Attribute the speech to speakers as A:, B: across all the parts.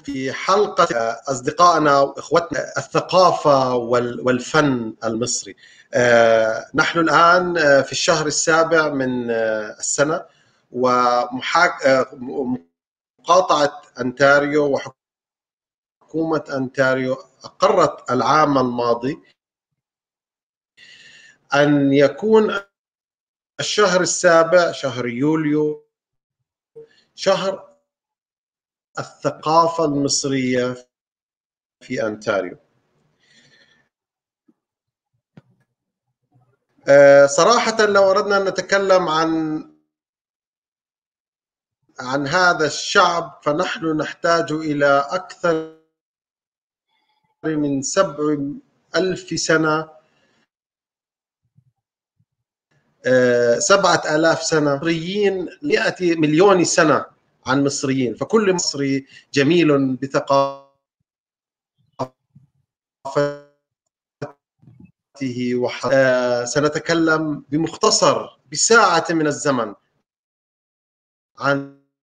A: في حلقة أصدقائنا وإخوتنا الثقافة والفن المصري نحن الآن في الشهر السابع من السنة ومقاطعة أنتاريو وحكومة أنتاريو أقرت العام الماضي أن يكون الشهر السابع شهر يوليو شهر الثقافة المصرية في أنتاريو آه، صراحة لو أردنا أن نتكلم عن عن هذا الشعب فنحن نحتاج إلى أكثر من سبع ألف سنة آه، سبعة آلاف سنة مصريين مئة مليون سنة عن مصريين فكل مصري جميل بثقافته وح... آه، سنتكلم بمختصر بساعة من الزمن عن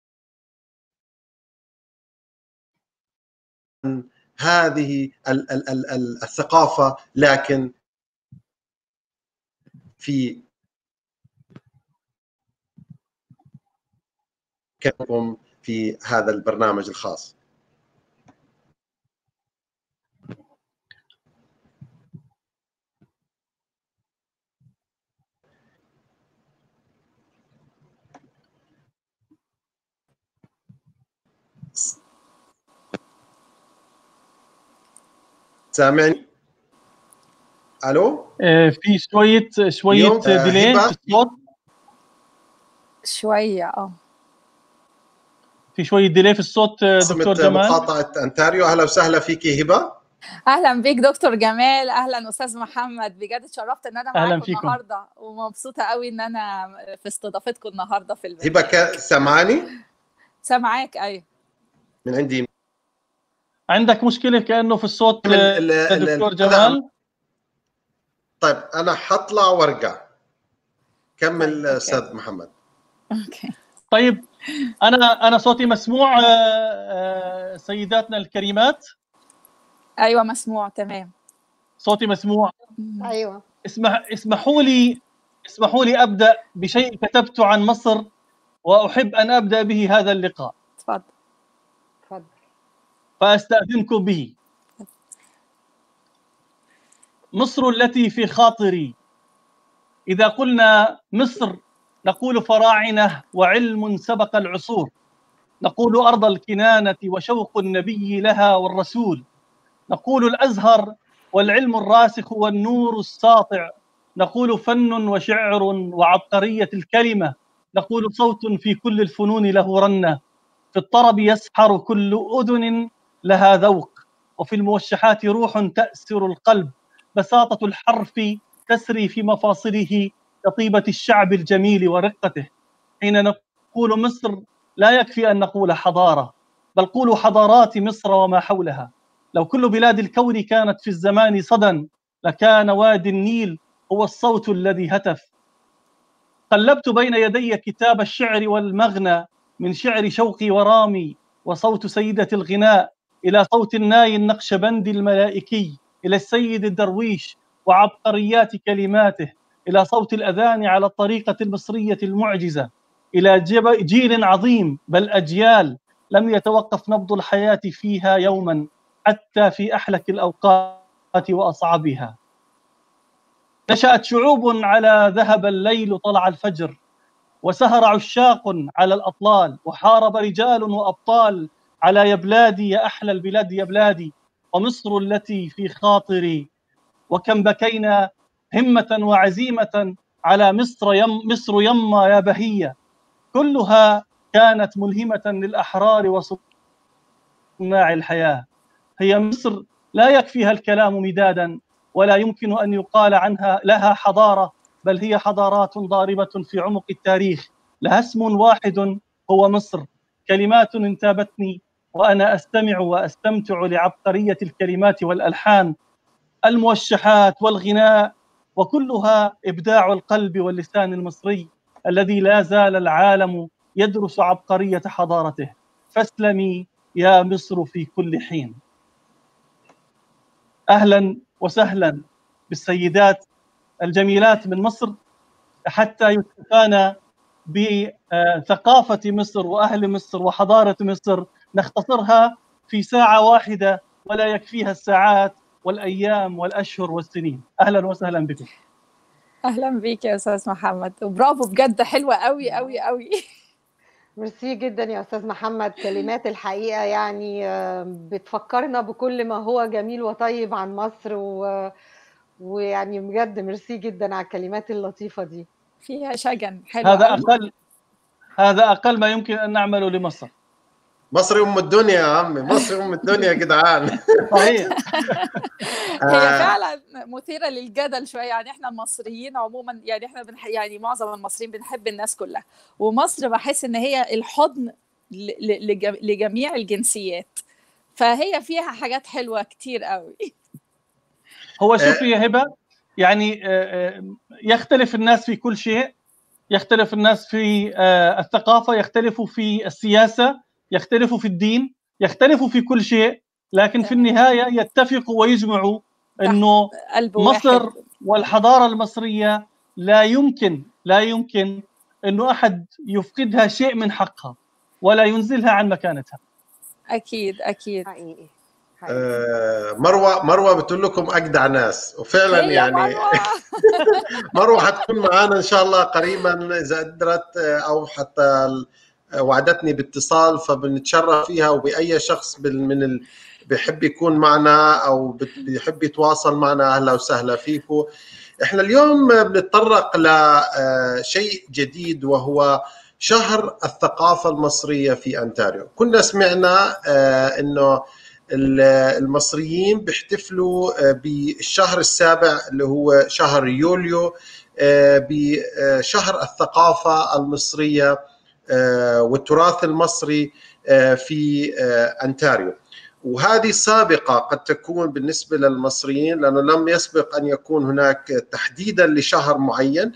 A: هذه الثقافة لكن في كلامكم في هذا البرنامج الخاص سامعني الو
B: آه، في شويه شويه ديلي في الصوت
C: شويه اه
B: في شويه ديلي في الصوت آه، دكتور جمال
A: مقاطعه انتاريو اهلا وسهلا فيكي هبه
C: اهلا بيك دكتور جمال اهلا استاذ محمد بجد اتشرفت ان انا معاكم النهارده ومبسوطه قوي ان انا في استضافتكم النهارده في البيت
A: هبه سامعاني
C: سامعاك ايوه
A: من عندي
B: عندك مشكله كانه في الصوت آه، دكتور جمال
A: طيب انا حطلع وارجع كمل طيب، استاذ محمد
C: اوكي
B: طيب انا انا صوتي مسموع آه، آه، سيداتنا الكريمات
C: ايوه مسموع تمام
B: صوتي مسموع
C: ايوه
B: اسمح اسمحوا لي اسمحوا لي ابدا بشيء كتبته عن مصر واحب ان ابدا به هذا اللقاء
C: تفضل تفضل
B: فاستاذنكم به مصر التي في خاطري اذا قلنا مصر نقول فراعنه وعلم سبق العصور نقول ارض الكنانه وشوق النبي لها والرسول نقول الازهر والعلم الراسخ والنور الساطع نقول فن وشعر وعبقريه الكلمه نقول صوت في كل الفنون له رنه في الطرب يسحر كل اذن لها ذوق وفي الموشحات روح تاسر القلب بساطه الحرف تسري في مفاصله كطيبة الشعب الجميل ورقته حين نقول مصر لا يكفي أن نقول حضارة بل قولوا حضارات مصر وما حولها لو كل بلاد الكون كانت في الزمان صدى لكان وادي النيل هو الصوت الذي هتف قلبت بين يدي كتاب الشعر والمغنى من شعر شوقي ورامي وصوت سيدة الغناء إلى صوت الناي النقشبندي الملائكي إلى السيد الدرويش وعبقريات كلماته الى صوت الاذان على الطريقه المصريه المعجزه الى جيل عظيم بل اجيال لم يتوقف نبض الحياه فيها يوما حتى في احلك الاوقات واصعبها نشات شعوب على ذهب الليل طلع الفجر وسهر عشاق على الاطلال وحارب رجال وابطال على يا بلادي يا احلى البلاد يا بلادي ومصر التي في خاطري وكم بكينا همة وعزيمة على مصر يم مصر يما يا بهية كلها كانت ملهمة للأحرار وصناع الحياة هي مصر لا يكفيها الكلام مدادا ولا يمكن أن يقال عنها لها حضارة بل هي حضارات ضاربة في عمق التاريخ لها اسم واحد هو مصر كلمات انتابتني وأنا أستمع وأستمتع لعبقرية الكلمات والألحان الموشحات والغناء وكلها ابداع القلب واللسان المصري الذي لا زال العالم يدرس عبقريه حضارته فاسلمي يا مصر في كل حين اهلا وسهلا بالسيدات الجميلات من مصر حتى يتفانا بثقافه مصر واهل مصر وحضاره مصر نختصرها في ساعه واحده ولا يكفيها الساعات والايام والاشهر والسنين اهلا وسهلا بكم
C: اهلا بيك يا استاذ محمد وبرافو بجد حلوه قوي قوي قوي
D: ميرسي جدا يا استاذ محمد كلمات الحقيقه يعني بتفكرنا بكل ما هو جميل وطيب عن مصر و... ويعني بجد ميرسي جدا على الكلمات اللطيفه دي
C: فيها شجن حلو
B: هذا اقل هذا اقل ما يمكن ان نعمله لمصر
A: مصر ام الدنيا يا عمي مصر ام الدنيا يا جدعان
B: صحيح
C: هي فعلا مثيره للجدل شويه يعني احنا المصريين عموما يعني احنا بنح يعني معظم المصريين بنحب الناس كلها ومصر بحس ان هي الحضن لجميع الجنسيات فهي فيها حاجات حلوه كتير قوي
B: هو شوفي يا هبه يعني يختلف الناس في كل شيء يختلف الناس في الثقافه يختلفوا في السياسه يختلفوا في الدين يختلفوا في كل شيء لكن في النهايه يتفقوا ويجمعوا انه مصر والحضاره المصريه لا يمكن لا يمكن انه احد يفقدها شيء من حقها ولا ينزلها عن مكانتها
C: اكيد اكيد
D: حقيقي
A: آه مروه مروه بتقول لكم اجدع ناس وفعلا يعني
C: مروة.
A: مروه حتكون معنا ان شاء الله قريبا اذا قدرت او حتى وعدتني باتصال فبنتشرف فيها وباي شخص من ال... بيحب يكون معنا او بيحب يتواصل معنا اهلا وسهلا فيكم احنا اليوم بنتطرق لشيء جديد وهو شهر الثقافه المصريه في انتاريو كنا سمعنا انه المصريين بيحتفلوا بالشهر السابع اللي هو شهر يوليو بشهر الثقافه المصريه والتراث المصري في انتاريو وهذه سابقه قد تكون بالنسبه للمصريين لانه لم يسبق ان يكون هناك تحديدا لشهر معين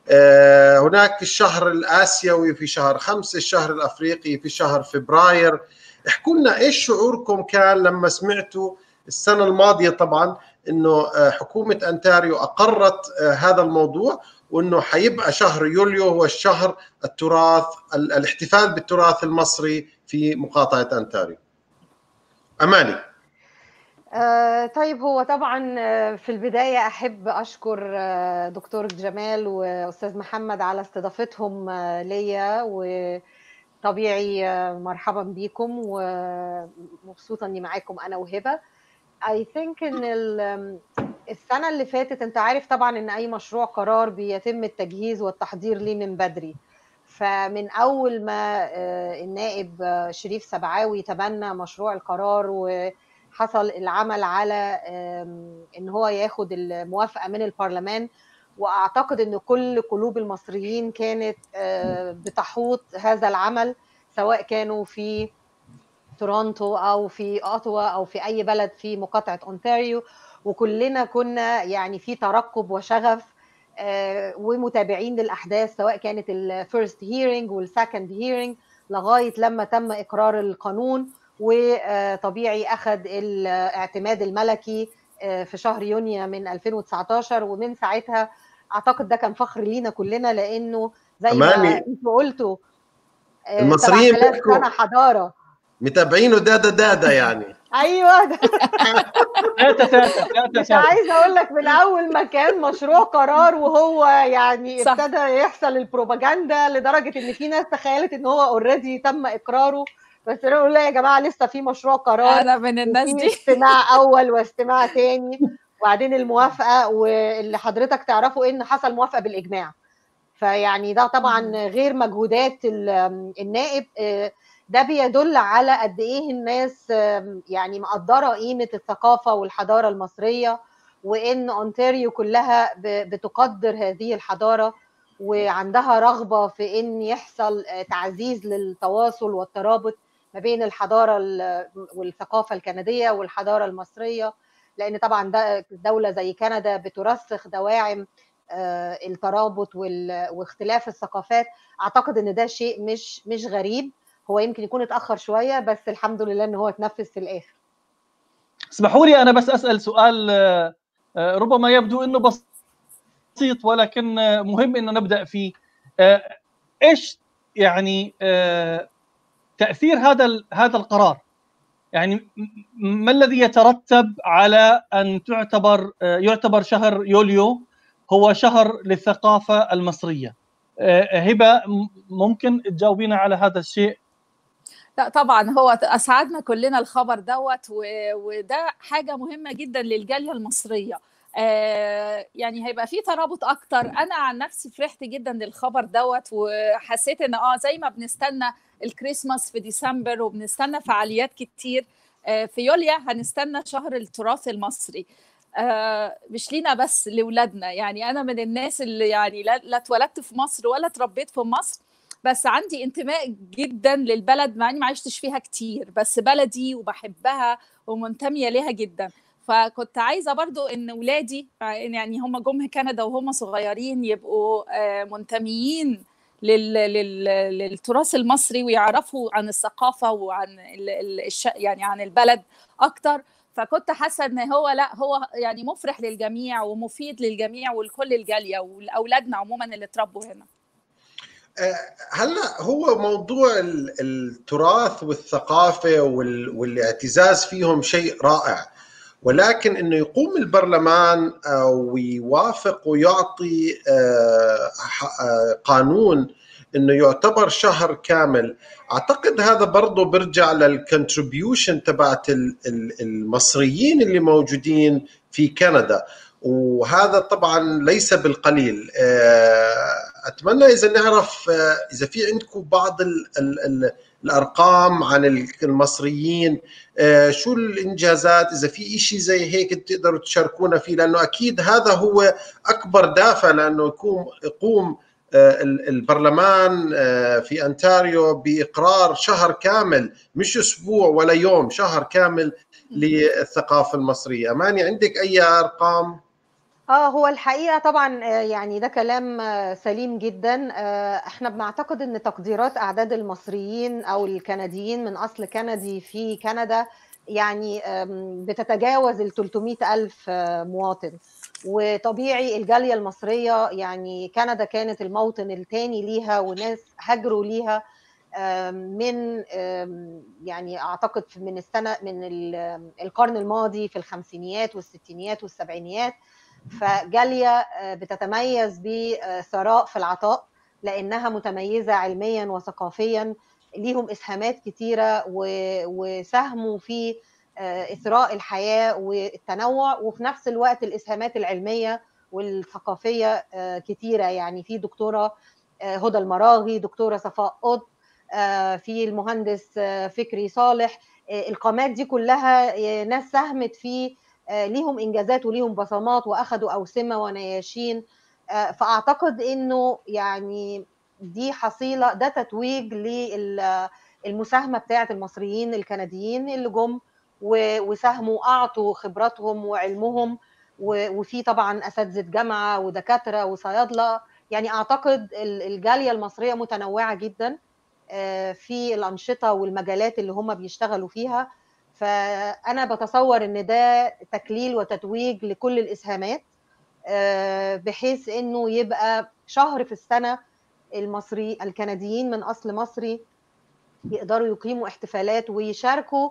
A: هناك الشهر الاسيوي في شهر خمسة الشهر الافريقي في شهر فبراير احكوا لنا ايش شعوركم كان لما سمعتوا السنه الماضيه طبعا انه حكومه انتاريو اقرت هذا الموضوع وانه حيبقى شهر يوليو هو الشهر التراث الاحتفال بالتراث المصري في مقاطعه انتاريو. اماني.
D: آه طيب هو طبعا في البدايه احب اشكر دكتور جمال واستاذ محمد على استضافتهم ليا وطبيعي مرحبا بيكم ومبسوطه اني معاكم انا وهبه. I think ان السنة اللي فاتت انت عارف طبعا ان اي مشروع قرار بيتم التجهيز والتحضير ليه من بدري فمن اول ما النائب شريف سبعاوي تبنى مشروع القرار وحصل العمل على ان هو ياخد الموافقة من البرلمان واعتقد ان كل قلوب المصريين كانت بتحوط هذا العمل سواء كانوا في تورونتو او في اوتوا او في اي بلد في مقاطعه اونتاريو وكلنا كنا يعني في ترقب وشغف ومتابعين للاحداث سواء كانت الفيرست هيرنج والسكند هيرنج لغايه لما تم اقرار القانون وطبيعي اخذ الاعتماد الملكي في شهر يونيو من 2019 ومن ساعتها اعتقد ده كان فخر لينا كلنا لانه زي ما انتوا قلتوا
A: المصريين
D: سنه حضاره
A: متابعينه دادا دادا يعني
D: ايوه
B: تاتا تاتا
D: مش عايزه اقول لك من اول ما كان مشروع قرار وهو يعني صح. ابتدى يحصل البروباجندا لدرجه ان في ناس تخيلت ان هو اوريدي تم اقراره بس انا اقول لا يا جماعه لسه في مشروع قرار
C: انا من الناس دي
D: استماع اول واستماع تاني وبعدين الموافقه واللي حضرتك تعرفوا ان حصل موافقه بالاجماع فيعني ده طبعا غير مجهودات النائب ده بيدل على قد ايه الناس يعني مقدره قيمه الثقافه والحضاره المصريه وان اونتاريو كلها بتقدر هذه الحضاره وعندها رغبه في ان يحصل تعزيز للتواصل والترابط ما بين الحضاره والثقافه الكنديه والحضاره المصريه لان طبعا ده دوله زي كندا بترسخ دواعم الترابط واختلاف الثقافات اعتقد ان ده شيء مش مش غريب هو يمكن يكون اتاخر شويه بس الحمد لله ان هو اتنفذ في الاخر
B: اسمحوا لي انا بس اسال سؤال ربما يبدو انه بسيط ولكن مهم انه نبدا فيه ايش يعني تاثير هذا هذا القرار يعني ما الذي يترتب على ان تعتبر يعتبر شهر يوليو هو شهر للثقافه المصريه هبه ممكن تجاوبينا على هذا الشيء
C: لا طبعا هو اسعدنا كلنا الخبر دوت وده حاجه مهمه جدا للجاليه المصريه آه يعني هيبقى في ترابط اكتر انا عن نفسي فرحت جدا للخبر دوت وحسيت ان اه زي ما بنستنى الكريسماس في ديسمبر وبنستنى فعاليات كتير آه في يوليا هنستنى شهر التراث المصري آه مش لينا بس لاولادنا يعني انا من الناس اللي يعني لا, لا اتولدت في مصر ولا اتربيت في مصر بس عندي انتماء جدا للبلد مع اني ما عشتش فيها كتير بس بلدي وبحبها ومنتميه ليها جدا فكنت عايزه برضو ان ولادي يعني هم جم كندا وهم صغيرين يبقوا منتميين لل... لل... للتراث المصري ويعرفوا عن الثقافه وعن ال... الش... يعني عن البلد اكتر فكنت حاسه ان هو لا هو يعني مفرح للجميع ومفيد للجميع ولكل الجاليه ولاولادنا عموما اللي اتربوا هنا
A: هلا هو موضوع التراث والثقافه والاعتزاز فيهم شيء رائع ولكن انه يقوم البرلمان ويوافق ويعطي قانون انه يعتبر شهر كامل اعتقد هذا برضه برجع للكونتريبيوشن تبعت المصريين اللي موجودين في كندا وهذا طبعا ليس بالقليل اتمنى اذا نعرف اذا في عندكم بعض ال ال ال الارقام عن المصريين شو الانجازات اذا في شيء زي هيك تقدروا تشاركونا فيه لانه اكيد هذا هو اكبر دافع لانه يقوم يقوم البرلمان في انتاريو باقرار شهر كامل مش اسبوع ولا يوم شهر كامل للثقافه المصريه اماني عندك اي ارقام
D: اه هو الحقيقه طبعا يعني ده كلام سليم جدا احنا بنعتقد ان تقديرات اعداد المصريين او الكنديين من اصل كندي في كندا يعني بتتجاوز ال 300 الف مواطن وطبيعي الجاليه المصريه يعني كندا كانت الموطن الثاني ليها وناس هاجروا ليها من يعني اعتقد من السنه من القرن الماضي في الخمسينيات والستينيات والسبعينيات فجاليه بتتميز بثراء في العطاء لانها متميزه علميا وثقافيا ليهم اسهامات كتيره وساهموا في اثراء الحياه والتنوع وفي نفس الوقت الاسهامات العلميه والثقافيه كتيره يعني في دكتوره هدى المراغي دكتوره صفاء قط في المهندس فكري صالح القامات دي كلها ناس ساهمت في ليهم انجازات وليهم بصمات واخذوا اوسمه ونياشين فاعتقد انه يعني دي حصيله ده تتويج للمساهمه بتاعه المصريين الكنديين اللي جم وساهموا اعطوا خبراتهم وعلمهم وفي طبعا اساتذه جامعه ودكاتره وصيادله يعني اعتقد الجاليه المصريه متنوعه جدا في الانشطه والمجالات اللي هم بيشتغلوا فيها فانا بتصور ان ده تكليل وتتويج لكل الاسهامات بحيث انه يبقى شهر في السنه المصري الكنديين من اصل مصري يقدروا يقيموا احتفالات ويشاركوا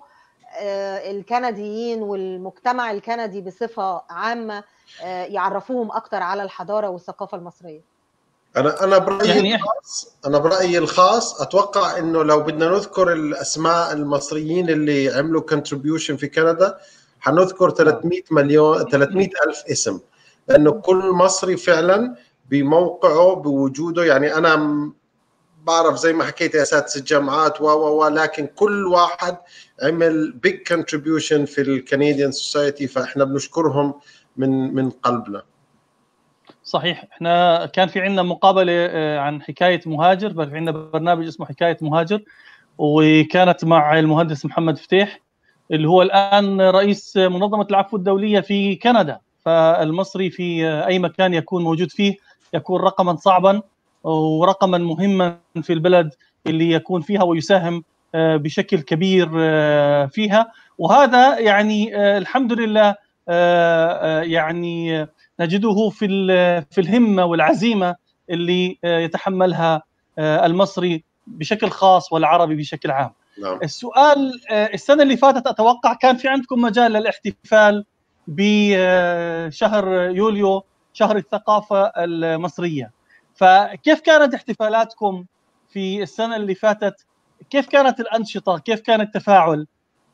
D: الكنديين والمجتمع الكندي بصفه عامه يعرفوهم اكتر على الحضاره والثقافه المصريه
A: انا انا برايي يعني الخاص انا برايي الخاص اتوقع انه لو بدنا نذكر الاسماء المصريين اللي عملوا كونتريبيوشن في كندا حنذكر 300 مليون 300 الف اسم لانه كل مصري فعلا بموقعه بوجوده يعني انا بعرف زي ما حكيت يا اساتذه الجامعات و و لكن كل واحد عمل بيج كونتريبيوشن في الكنديان سوسايتي فاحنا بنشكرهم من من قلبنا
B: صحيح احنا كان في عندنا مقابله عن حكايه مهاجر في عندنا برنامج اسمه حكايه مهاجر وكانت مع المهندس محمد فتيح اللي هو الان رئيس منظمه العفو الدوليه في كندا فالمصري في اي مكان يكون موجود فيه يكون رقما صعبا ورقما مهما في البلد اللي يكون فيها ويساهم بشكل كبير فيها وهذا يعني الحمد لله يعني نجده في في الهمه والعزيمه اللي يتحملها المصري بشكل خاص والعربي بشكل عام. نعم. السؤال السنه اللي فاتت اتوقع كان في عندكم مجال للاحتفال بشهر يوليو شهر الثقافه المصريه. فكيف كانت احتفالاتكم في السنه اللي فاتت؟ كيف كانت الانشطه؟ كيف كان التفاعل؟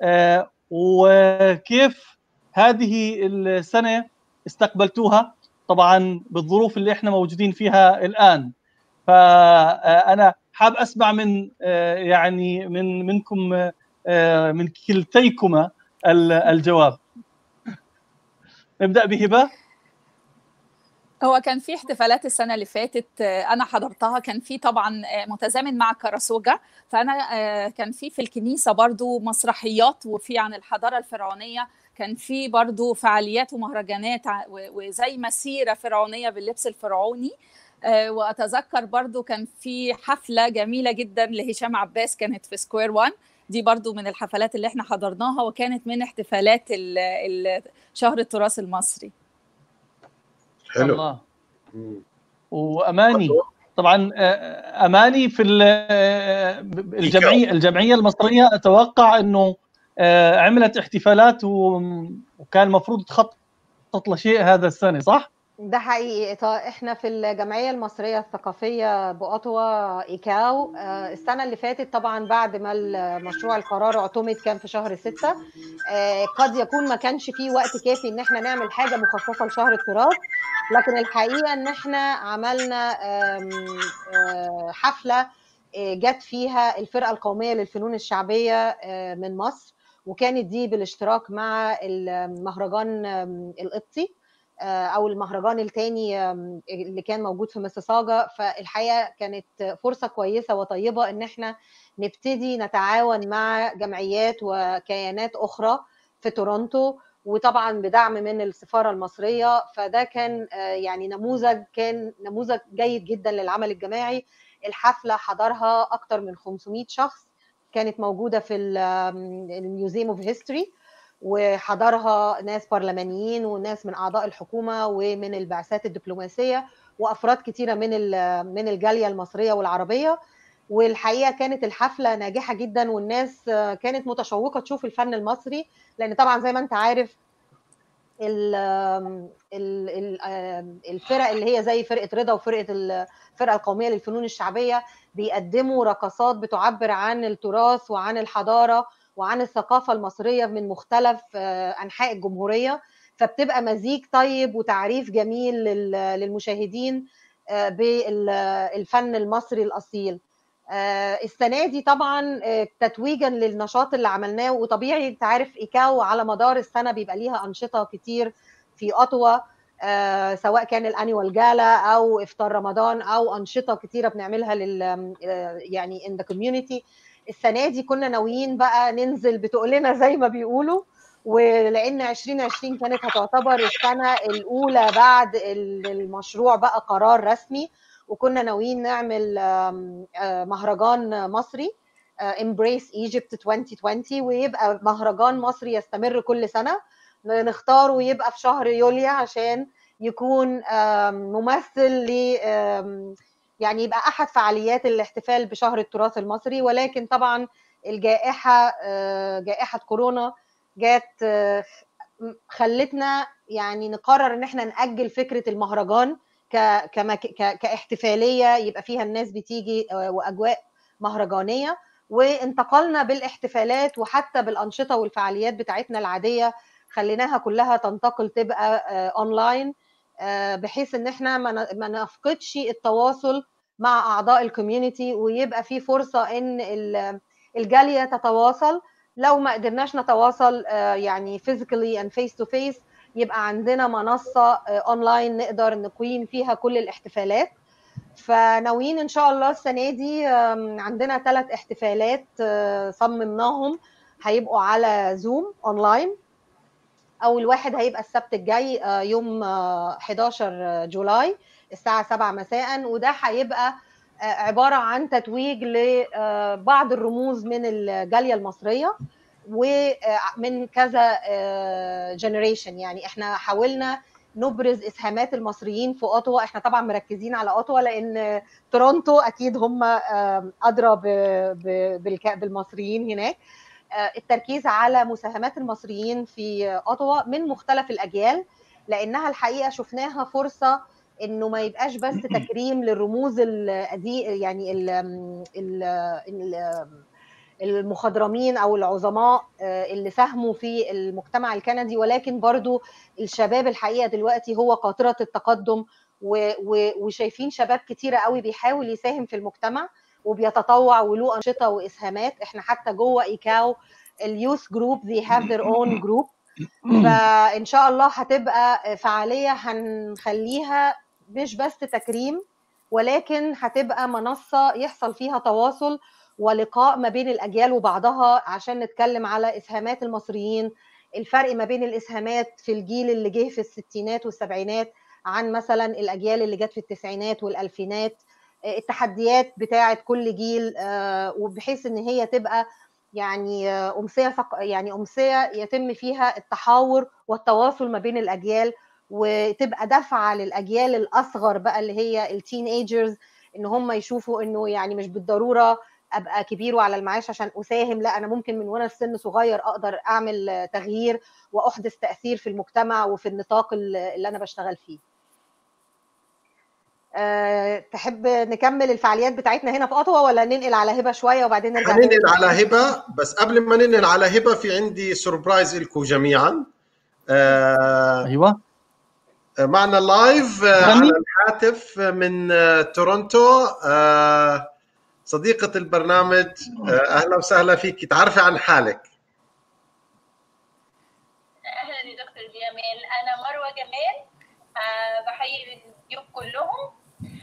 B: وكيف هذه السنه استقبلتوها؟ طبعا بالظروف اللي احنا موجودين فيها الان. فانا حاب اسمع من يعني من منكم من كلتيكما الجواب نبدا بهبه
C: هو كان في احتفالات السنة اللي فاتت أنا حضرتها كان في طبعا متزامن مع كراسوجا فأنا كان في في الكنيسة برضو مسرحيات وفي عن الحضارة الفرعونية كان في برضو فعاليات ومهرجانات وزي مسيرة فرعونية باللبس الفرعوني واتذكر برضو كان في حفله جميله جدا لهشام عباس كانت في سكوير 1 دي برضو من الحفلات اللي احنا حضرناها وكانت من احتفالات شهر التراث المصري
B: حلو الله واماني طبعا اماني في الجمعيه الجمعيه المصريه اتوقع انه عملت احتفالات وكان المفروض تخطط لشيء هذا السنه صح؟
D: ده حقيقي احنا في الجمعيه المصريه الثقافيه باوتوا ايكاو السنه اللي فاتت طبعا بعد ما المشروع القرار اعتمد كان في شهر ستة قد يكون ما كانش فيه وقت كافي ان احنا نعمل حاجه مخصصه لشهر التراث لكن الحقيقه ان احنا عملنا حفله جت فيها الفرقه القوميه للفنون الشعبيه من مصر وكانت دي بالاشتراك مع المهرجان القبطي او المهرجان الثاني اللي كان موجود في مسيساجا فالحقيقه كانت فرصه كويسه وطيبه ان احنا نبتدي نتعاون مع جمعيات وكيانات اخرى في تورونتو وطبعا بدعم من السفاره المصريه فده كان يعني نموذج كان نموذج جيد جدا للعمل الجماعي الحفله حضرها اكثر من 500 شخص كانت موجوده في الميوزيوم اوف هيستوري وحضرها ناس برلمانيين وناس من اعضاء الحكومه ومن البعثات الدبلوماسيه وافراد كثيره من من الجاليه المصريه والعربيه والحقيقه كانت الحفله ناجحه جدا والناس كانت متشوقه تشوف الفن المصري لان طبعا زي ما انت عارف الفرق اللي هي زي فرقه رضا وفرقه الفرقه القوميه للفنون الشعبيه بيقدموا رقصات بتعبر عن التراث وعن الحضاره وعن الثقافة المصرية من مختلف أنحاء الجمهورية فبتبقى مزيج طيب وتعريف جميل للمشاهدين بالفن المصري الأصيل السنة دي طبعا تتويجا للنشاط اللي عملناه وطبيعي انت عارف إيكاو على مدار السنة بيبقى ليها أنشطة كتير في أطوى سواء كان الانيوال جالا او افطار رمضان او انشطه كتيره بنعملها لل يعني ان ذا كوميونتي السنه دي كنا ناويين بقى ننزل بتقلنا زي ما بيقولوا ولان 2020 كانت هتعتبر السنه الاولى بعد المشروع بقى قرار رسمي وكنا ناويين نعمل مهرجان مصري امبريس ايجيبت 2020 ويبقى مهرجان مصري يستمر كل سنه نختار ويبقى في شهر يوليو عشان يكون ممثل ل يعني يبقى احد فعاليات الاحتفال بشهر التراث المصري ولكن طبعا الجائحه جائحه كورونا جات خلتنا يعني نقرر ان احنا ناجل فكره المهرجان كاحتفاليه يبقى فيها الناس بتيجي واجواء مهرجانيه وانتقلنا بالاحتفالات وحتى بالانشطه والفعاليات بتاعتنا العاديه خليناها كلها تنتقل تبقى اونلاين بحيث ان احنا ما نفقدش التواصل مع اعضاء الكوميونتي ويبقى في فرصه ان الجاليه تتواصل لو ما قدرناش نتواصل يعني فيزيكالي اند فيس تو فيس يبقى عندنا منصه اونلاين نقدر نقيم فيها كل الاحتفالات فناويين ان شاء الله السنه دي عندنا ثلاث احتفالات صممناهم هيبقوا على زوم اونلاين اول واحد هيبقى السبت الجاي يوم 11 جولاي الساعه 7 مساء وده هيبقى عباره عن تتويج لبعض الرموز من الجاليه المصريه ومن كذا جنريشن يعني احنا حاولنا نبرز اسهامات المصريين في اوتوا احنا طبعا مركزين على اوتوا لان تورونتو اكيد هم ادرى بالمصريين هناك التركيز على مساهمات المصريين في اوتوا من مختلف الاجيال لانها الحقيقه شفناها فرصه انه ما يبقاش بس تكريم للرموز دي يعني ال ال ال المخضرمين او العظماء اللي ساهموا في المجتمع الكندي ولكن برضو الشباب الحقيقه دلوقتي هو قاطره التقدم وشايفين شباب كتيره قوي بيحاول يساهم في المجتمع وبيتطوع وله انشطه واسهامات احنا حتى جوه ايكاو اليوث جروب they have their own جروب فان شاء الله هتبقى فعاليه هنخليها مش بس تكريم ولكن هتبقى منصه يحصل فيها تواصل ولقاء ما بين الاجيال وبعضها عشان نتكلم على اسهامات المصريين الفرق ما بين الاسهامات في الجيل اللي جه في الستينات والسبعينات عن مثلا الاجيال اللي جت في التسعينات والالفينات التحديات بتاعه كل جيل وبحيث ان هي تبقى يعني امسيه يعني امسيه يتم فيها التحاور والتواصل ما بين الاجيال وتبقى دفعه للاجيال الاصغر بقى اللي هي التين ايجرز ان هم يشوفوا انه يعني مش بالضروره ابقى كبير وعلى المعاش عشان اساهم لا انا ممكن من وانا في سن صغير اقدر اعمل تغيير واحدث تاثير في المجتمع وفي النطاق اللي انا بشتغل فيه أه تحب نكمل الفعاليات بتاعتنا هنا في اوتوا ولا ننقل على هبه شويه وبعدين نرجع
A: هننقل على هبه بس قبل ما ننقل على هبه في عندي سربرايز لكم جميعا
B: أه ايوه
A: معنا لايف على الهاتف من تورونتو أه صديقة البرنامج أهلا وسهلا فيك تعرفي عن حالك
E: أهلا يا دكتور جمال أنا مروة جمال أه بحيي الضيوف كلهم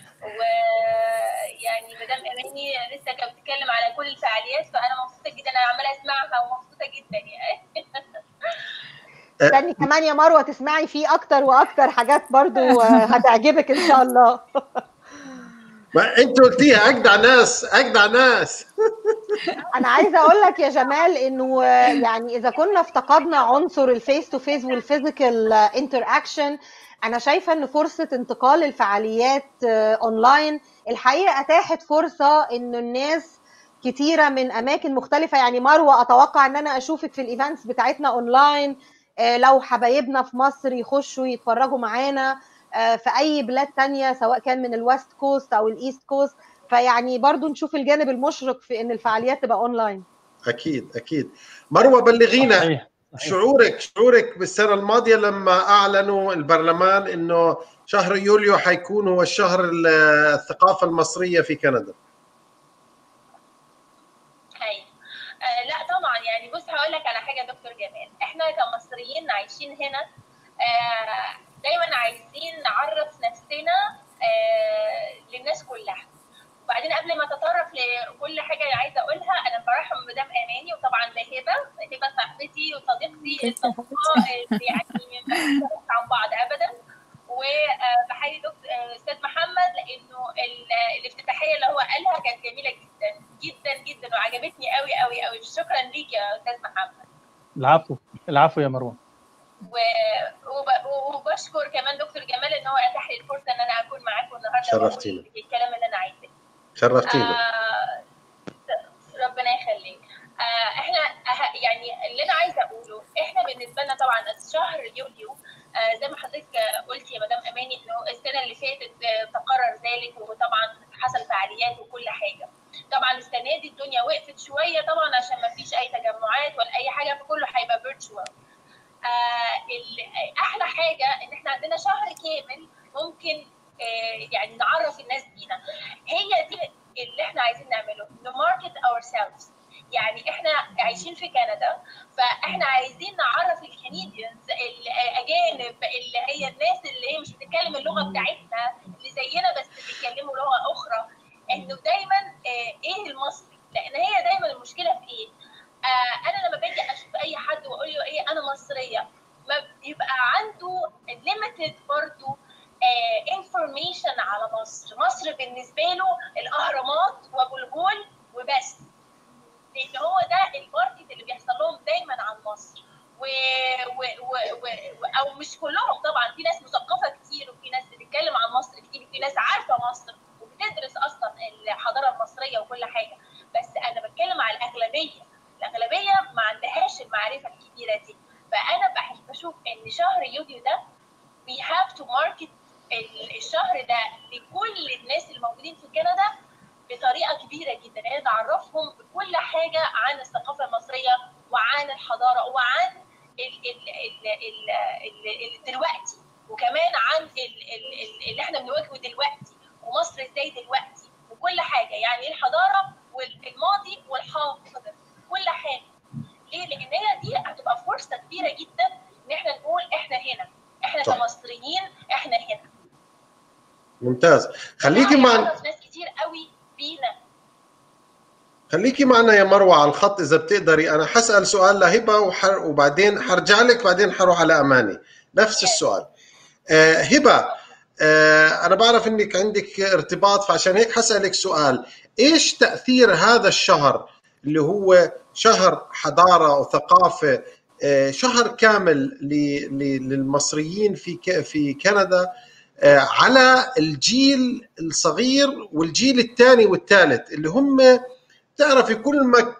E: ويعني مدام اماني لسه كانت بتتكلم على كل الفعاليات فانا مبسوطه جدا انا عماله اسمعها ومبسوطه جدا يعني
D: استني كمان يا مروه تسمعي فيه اكتر واكتر حاجات برضو هتعجبك ان شاء الله
A: ما انت قلتيها اجدع ناس اجدع ناس
D: انا عايزه اقول لك يا جمال انه يعني اذا كنا افتقدنا عنصر الفيس تو فيس والفيزيكال انتر اكشن انا شايفه ان فرصه انتقال الفعاليات اونلاين الحقيقه اتاحت فرصه ان الناس كتيره من اماكن مختلفه يعني مروه اتوقع ان انا اشوفك في الايفنتس بتاعتنا اونلاين لو حبايبنا في مصر يخشوا يتفرجوا معانا في اي بلاد تانية سواء كان من الويست كوست او الايست كوست فيعني برضو نشوف الجانب المشرق في ان الفعاليات تبقى اونلاين
A: اكيد اكيد مروه بلغينا صحيح. صحيح. شعورك شعورك بالسنه الماضيه لما اعلنوا البرلمان انه شهر يوليو حيكون هو الشهر الثقافه المصريه في كندا
E: هاي آه لا طبعا يعني بص هقول لك على حاجه دكتور جمال احنا كمصريين عايشين هنا آه دايما عايزين نعرف نفسنا آه للناس كلها وبعدين قبل ما اتطرق لكل حاجه عايزه اقولها انا برحب بمدام اماني وطبعا بهبه هبه صاحبتي وصديقتي الصديقه يعني ما عن بعض ابدا وبحيي دكتور استاذ محمد لانه الافتتاحيه اللي هو قالها كانت جميله جدا جدا جدا وعجبتني قوي قوي قوي شكرا ليك يا استاذ محمد
B: العفو العفو يا مروه
E: وبشكر كمان دكتور جمال ان هو اتاح لي الفرصه ان انا اكون معاكم النهارده
A: شرفتينا
E: الكلام اللي انا عايزاه
A: شرفتينا
E: آه ربنا يخليك آه احنا يعني اللي انا عايزه اقوله احنا بالنسبه لنا طبعا شهر يوليو آه زي ما حضرتك قلت يا مدام اماني انه السنه اللي فاتت تقرر ذلك وطبعا حصل فعاليات وكل حاجه طبعا السنه دي الدنيا وقفت شويه طبعا عشان ما فيش اي تجمعات ولا اي حاجه فكله هيبقى فيرتشوال آه احلى حاجه ان احنا عندنا شهر كامل ممكن آه يعني نعرف الناس بينا هي دي اللي احنا عايزين نعمله نماركت اور سيلفز يعني احنا عايشين في كندا فاحنا عايزين نعرف الكنديانز الاجانب اللي هي الناس اللي هي مش بتتكلم اللغه بتاعتنا اللي زينا بس بيتكلموا لغه اخرى انه دايما آه ايه المصري لان هي دايما المشكله في ايه آه انا لما باجي اشوف اي حد واقول له ايه انا مصريه ما بيبقى عنده ليميتد برضه انفورميشن مصر مصر بالنسبه له الاهرامات وابو الهول وبس لان هو ده الماركت اللي بيحصل لهم دايما عن مصر و... و... و... و... او مش كلهم طبعا في ناس مثقفه كتير وفي ناس بتتكلم عن مصر كتير وفي ناس عارفه مصر وبتدرس اصلا الحضاره المصريه وكل حاجه بس انا بتكلم على الاغلبيه الاغلبيه ما عندهاش المعرفه الكبيره دي فانا بحب بشوف ان شهر يوليو ده we have to market الشهر ده لكل الناس اللي موجودين في كندا بطريقه كبيره جدا يعني نعرفهم بكل حاجه عن الثقافه المصريه وعن الحضاره وعن ال ال ال ال ال ال دلوقتي وكمان عن ال ال اللي احنا بنواجهه دلوقتي ومصر ازاي دلوقتي وكل حاجه يعني الحضاره والماضي والحاضر كل حاجه ليه؟ لان هي دي هتبقى فرصه كبيره جدا ان احنا نقول احنا هنا احنا
A: صح.
E: كمصريين احنا هنا
A: ممتاز خليكي معنا
E: ناس كتير قوي بينا
A: خليكي معنا يا مروه على الخط اذا بتقدري انا حسال سؤال لهبه وحر... وبعدين حرجع لك بعدين حروح على اماني نفس السؤال آه هبه آه انا بعرف انك عندك ارتباط فعشان هيك حسالك سؤال ايش تاثير هذا الشهر اللي هو شهر حضاره وثقافه آه شهر كامل ل... ل... للمصريين في ك... في كندا آه على الجيل الصغير والجيل الثاني والثالث اللي هم تعرفي كل ما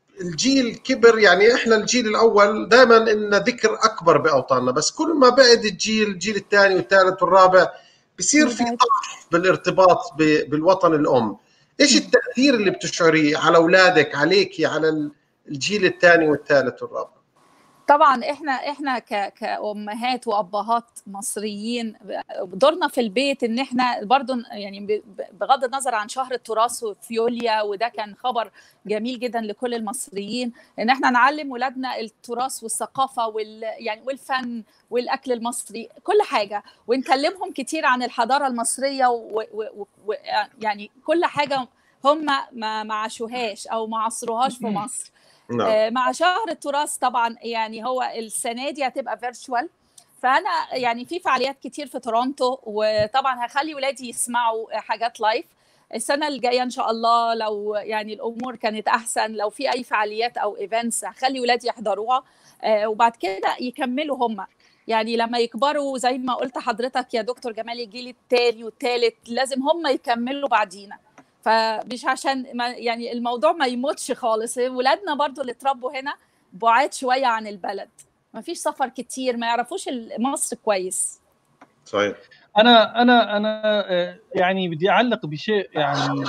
A: الجيل كبر يعني احنا الجيل الاول دائما ان ذكر اكبر باوطاننا بس كل ما بعد الجيل الجيل الثاني والثالث والرابع بصير في ضعف بالارتباط ب- بالوطن الام ايش التاثير اللي بتشعريه على اولادك عليكي على الجيل الثاني والثالث والرابع
C: طبعا احنا احنا ك- كامهات وابهات مصريين دورنا في البيت ان احنا برضو يعني ب- بغض النظر عن شهر التراث في يوليا وده كان خبر جميل جدا لكل المصريين ان احنا نعلم ولادنا التراث والثقافه وال يعني والفن والاكل المصري كل حاجه ونكلمهم كتير عن الحضاره المصريه و و و يعني كل حاجه هم ما ما عاشوهاش او ما عصروهاش في مصر
A: نعم
C: آه، مع شهر التراث طبعا يعني هو السنه دي هتبقى فيرتشوال فانا يعني في فعاليات كتير في تورونتو وطبعا هخلي ولادي يسمعوا حاجات لايف السنه الجايه ان شاء الله لو يعني الامور كانت احسن لو في اي فعاليات او ايفنتس هخلي ولادي يحضروها آه، وبعد كده يكملوا هم يعني لما يكبروا زي ما قلت حضرتك يا دكتور جمال الجيل التاني والتالت لازم هم يكملوا بعدينا فمش عشان ما يعني الموضوع ما يموتش خالص ولادنا برضو اللي اتربوا هنا بعاد شويه عن البلد ما فيش سفر كتير ما يعرفوش مصر كويس
A: صحيح
B: انا انا انا آه، يعني بدي اعلق بشيء يعني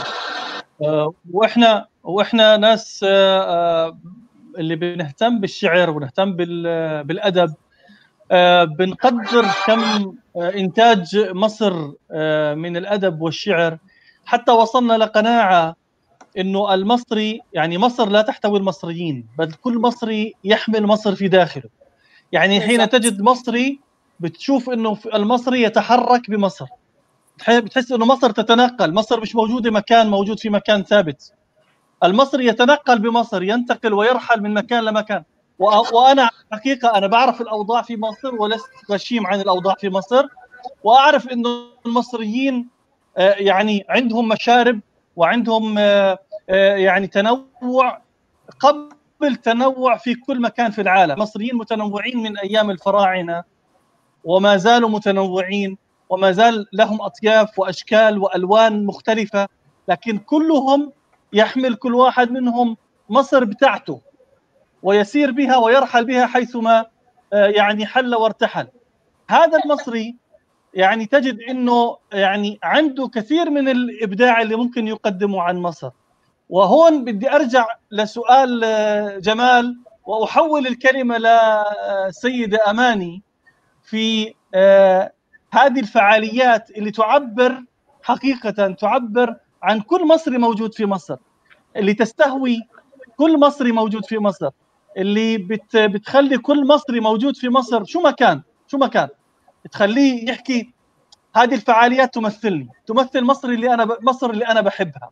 B: آه، واحنا واحنا ناس آه، آه، اللي بنهتم بالشعر ونهتم بال- بالادب آه، بنقدر كم آه، انتاج مصر آه، من الادب والشعر حتى وصلنا لقناعه انه المصري يعني مصر لا تحتوي المصريين بل كل مصري يحمل مصر في داخله يعني حين
C: بالضبط.
B: تجد مصري بتشوف انه في- المصري يتحرك بمصر بتح- بتحس انه مصر تتنقل مصر مش موجوده مكان موجود في مكان ثابت المصري يتنقل بمصر ينتقل ويرحل من مكان لمكان وأ- وانا حقيقه انا بعرف الاوضاع في مصر ولست غشيم عن الاوضاع في مصر واعرف انه المصريين آه، يعني عندهم مشارب وعندهم آه، آه، يعني تنوع قبل تنوع في كل مكان في العالم المصريين متنوعين من ايام الفراعنه وما زالوا متنوعين وما زال لهم اطياف واشكال والوان مختلفه لكن كلهم يحمل كل واحد منهم مصر بتاعته ويسير بها ويرحل بها حيثما آه، يعني حل وارتحل هذا المصري يعني تجد انه يعني عنده كثير من الابداع اللي ممكن يقدمه عن مصر وهون بدي ارجع لسؤال آه، جمال واحول الكلمه لسيده اماني في آه، هذه الفعاليات اللي تعبر حقيقه تعبر عن كل مصري موجود في مصر اللي تستهوي كل مصري موجود في مصر اللي بت بتخلي كل مصري موجود في مصر شو ما كان شو ما كان تخليه يحكي هذه الفعاليات تمثلني تمثل مصر اللي انا ب... مصر اللي انا بحبها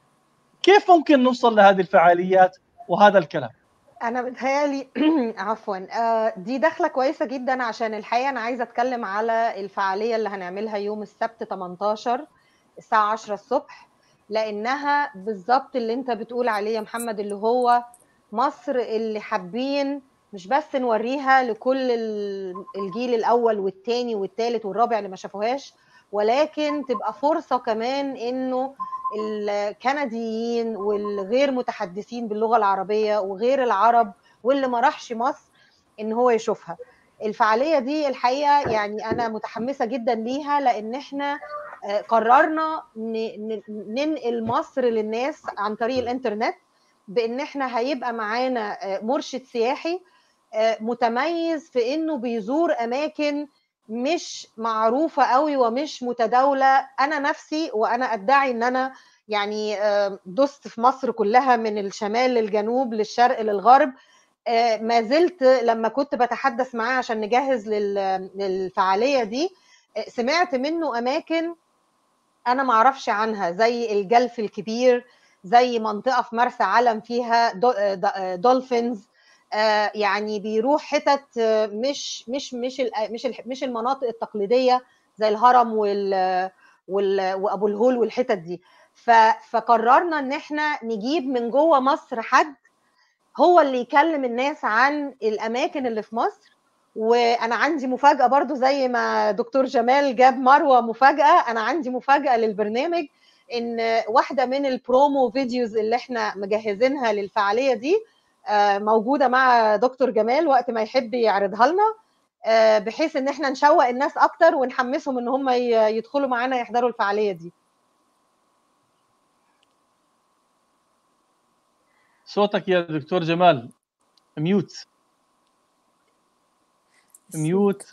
B: كيف ممكن نوصل لهذه الفعاليات وهذا الكلام
D: انا بتهيالي عفوا آه، دي دخله كويسه جدا عشان الحقيقه انا عايزه اتكلم على الفعاليه اللي هنعملها يوم السبت 18 الساعه 10 الصبح لانها بالظبط اللي انت بتقول عليه يا محمد اللي هو مصر اللي حابين مش بس نوريها لكل الجيل الاول والثاني والثالث والرابع اللي ما شافوهاش ولكن تبقى فرصه كمان انه الكنديين والغير متحدثين باللغه العربيه وغير العرب واللي ما راحش مصر ان هو يشوفها الفعاليه دي الحقيقه يعني انا متحمسه جدا ليها لان احنا قررنا ننقل مصر للناس عن طريق الانترنت بان احنا هيبقى معانا مرشد سياحي متميز في انه بيزور اماكن مش معروفه قوي ومش متداوله انا نفسي وانا ادعي ان انا يعني دست في مصر كلها من الشمال للجنوب للشرق للغرب ما زلت لما كنت بتحدث معاه عشان نجهز للفعاليه دي سمعت منه اماكن انا ما اعرفش عنها زي الجلف الكبير زي منطقه في مرسى علم فيها دولفينز يعني بيروح حتت مش مش مش مش مش المناطق التقليديه زي الهرم وال وابو الهول والحتت دي فقررنا ان احنا نجيب من جوه مصر حد هو اللي يكلم الناس عن الاماكن اللي في مصر وانا عندي مفاجاه برضو زي ما دكتور جمال جاب مروه مفاجاه انا عندي مفاجاه للبرنامج ان واحده من البرومو فيديوز اللي احنا مجهزينها للفعاليه دي موجوده مع دكتور جمال وقت ما يحب يعرضها لنا بحيث ان احنا نشوق الناس اكتر ونحمسهم ان هم يدخلوا معانا يحضروا الفعاليه دي
B: صوتك يا دكتور جمال ميوت ميوت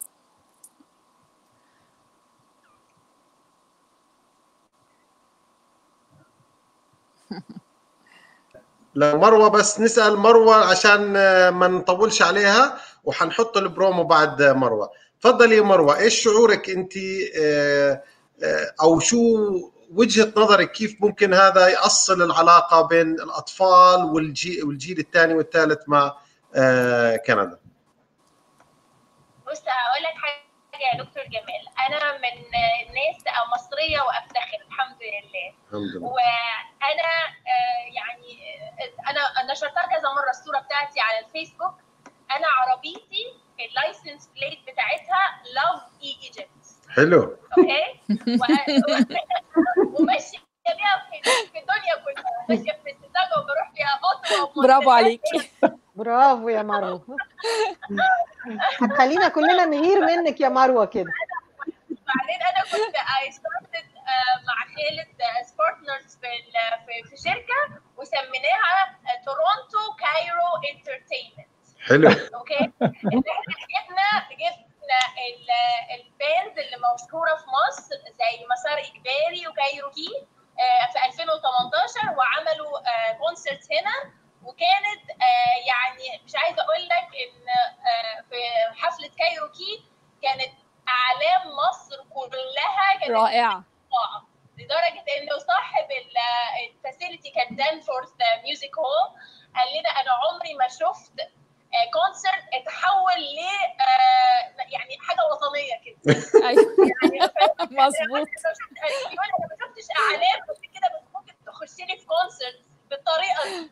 A: لا مروه بس نسال مروه عشان ما نطولش عليها وحنحط البرومو بعد مروه تفضلي مروه ايش شعورك انت او شو وجهه نظرك كيف ممكن هذا يأصل العلاقه بين الاطفال والجيل والجيل الثاني والثالث مع كندا
E: بص هقول لك حاجه يا دكتور جمال انا من الناس مصريه وافتخر الحمد لله
A: الحمد لله
E: وانا يعني انا نشرتها كذا مره الصوره بتاعتي على الفيسبوك انا عربيتي اللايسنس بليت بتاعتها لاف اي ايجيبت
A: حلو
E: اوكي وماشيه بيها في الدنيا كلها ماشيه في السيزاجا وبروح فيها اوتوا
C: برافو عليكي
D: برافو يا مروه هتخلينا كلنا نغير منك يا مروه كده
E: بعدين انا كنت اي ستارتد مع خالد بارتنرز في في في شركه وسميناها تورونتو كايرو انترتينمنت
A: حلو
E: اوكي ان احنا جبنا جبنا الباند اللي مشهوره في مصر زي مسار اجباري وكايروكي في 2018 وعملوا كونسرت هنا وكانت يعني مش عايزه اقول لك ان في حفله كايروكي كانت اعلام مصر كلها كانت
C: رائعه
E: لدرجه انه صاحب الفاسيلتي كان دانفورث ميوزك هول قال لنا انا عمري ما شفت كونسرت اتحول ل يعني حاجه وطنيه كده
C: ايوه
E: يعني
C: مظبوط
E: بيقول انا ما شفتش اعلام قبل كده ممكن تخش لي في كونسرت بالطريقه دي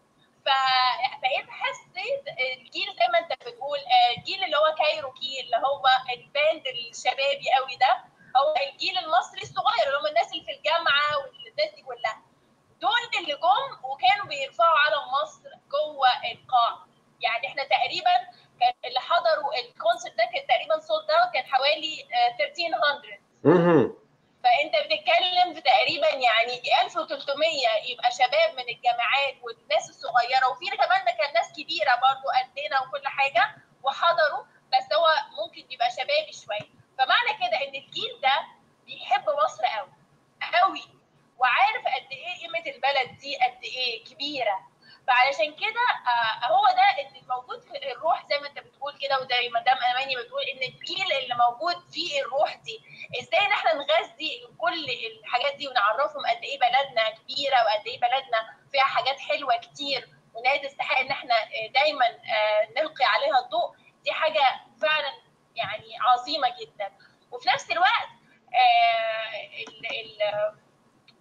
E: فبقيت حسيت الجيل زي ما انت بتقول الجيل اللي هو كايروكي اللي هو الباند الشبابي قوي ده هو الجيل المصري الصغير اللي هم الناس اللي في الجامعه والناس دي كلها دول اللي جم وكانوا بيرفعوا علم مصر جوه القاع يعني احنا تقريبا كان اللي حضروا الكونسرت ده كان تقريبا سولد اوت كان حوالي 1300 فانت بتتكلم في تقريبا يعني 1300 يبقى شباب من الجامعات والناس الصغيره وفي كمان كان ناس كبيره برضو قدنا وكل حاجه وحضروا بس هو ممكن يبقى شبابي شويه فمعنى كده ان الجيل ده بيحب مصر قوي قوي وعارف قد ايه قيمه البلد دي قد ايه كبيره فعلشان كده آه هو ده اللي موجود في الروح زي ما انت بتقول كده وزي مدام اماني بتقول ان الجيل اللي موجود فيه الروح دي ازاي ان احنا نغذي كل الحاجات دي ونعرفهم قد ايه بلدنا كبيره وقد ايه بلدنا فيها حاجات حلوه كتير وانها تستحق ان احنا دايما آه نلقي عليها الضوء دي حاجه فعلا يعني عظيمه جدا وفي نفس الوقت آه ال ال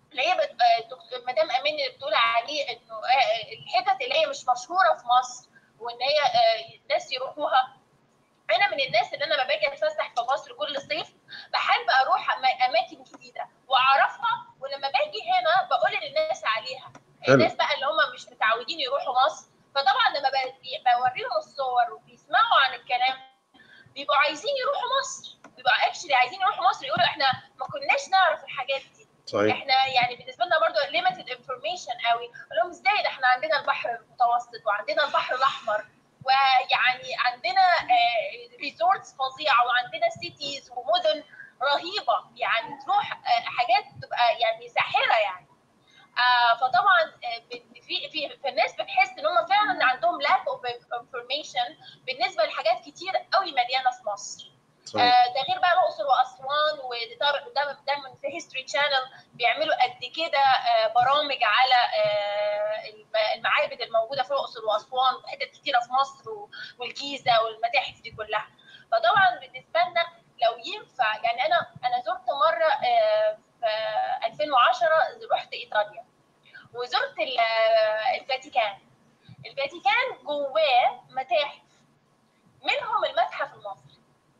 E: اللي هي بت... مدام امين اللي بتقول عليه انه الحتت اللي هي مش مشهوره في مصر وان هي ناس يروحوها انا من الناس اللي انا لما باجي اتفسح في مصر كل صيف بحب اروح اماكن جديده واعرفها ولما باجي هنا بقول للناس عليها الناس بقى اللي هم مش متعودين يروحوا مصر فطبعا لما بوريهم الصور وبيسمعوا عن الكلام بيبقوا عايزين يروحوا مصر بيبقوا اكشلي عايزين يروحوا مصر يقولوا احنا ما كناش نعرف الحاجات دي
A: صحيح.
E: احنا يعني بالنسبه لنا برضو ليميتد انفورميشن قوي اقول لهم ازاي ده احنا عندنا البحر المتوسط وعندنا البحر الاحمر ويعني عندنا ريزورتس فظيعه وعندنا سيتيز ومدن رهيبه يعني تروح حاجات تبقى يعني ساحره يعني آه فطبعا في في فالناس بتحس ان هم فعلا عندهم lack of information بالنسبه لحاجات كتير قوي مليانه في مصر آه ده غير بقى الاقصر واسوان وده دايما في هيستوري شانل بيعملوا قد كده آه برامج على آه المعابد الموجوده في الاقصر واسوان وحتت كتيره في مصر والجيزه والمتاحف دي كلها فطبعا بالنسبه لنا لو ينفع يعني انا انا زرت مره في 2010 رحت ايطاليا وزرت الفاتيكان الفاتيكان جواه متاحف منهم المتحف المصري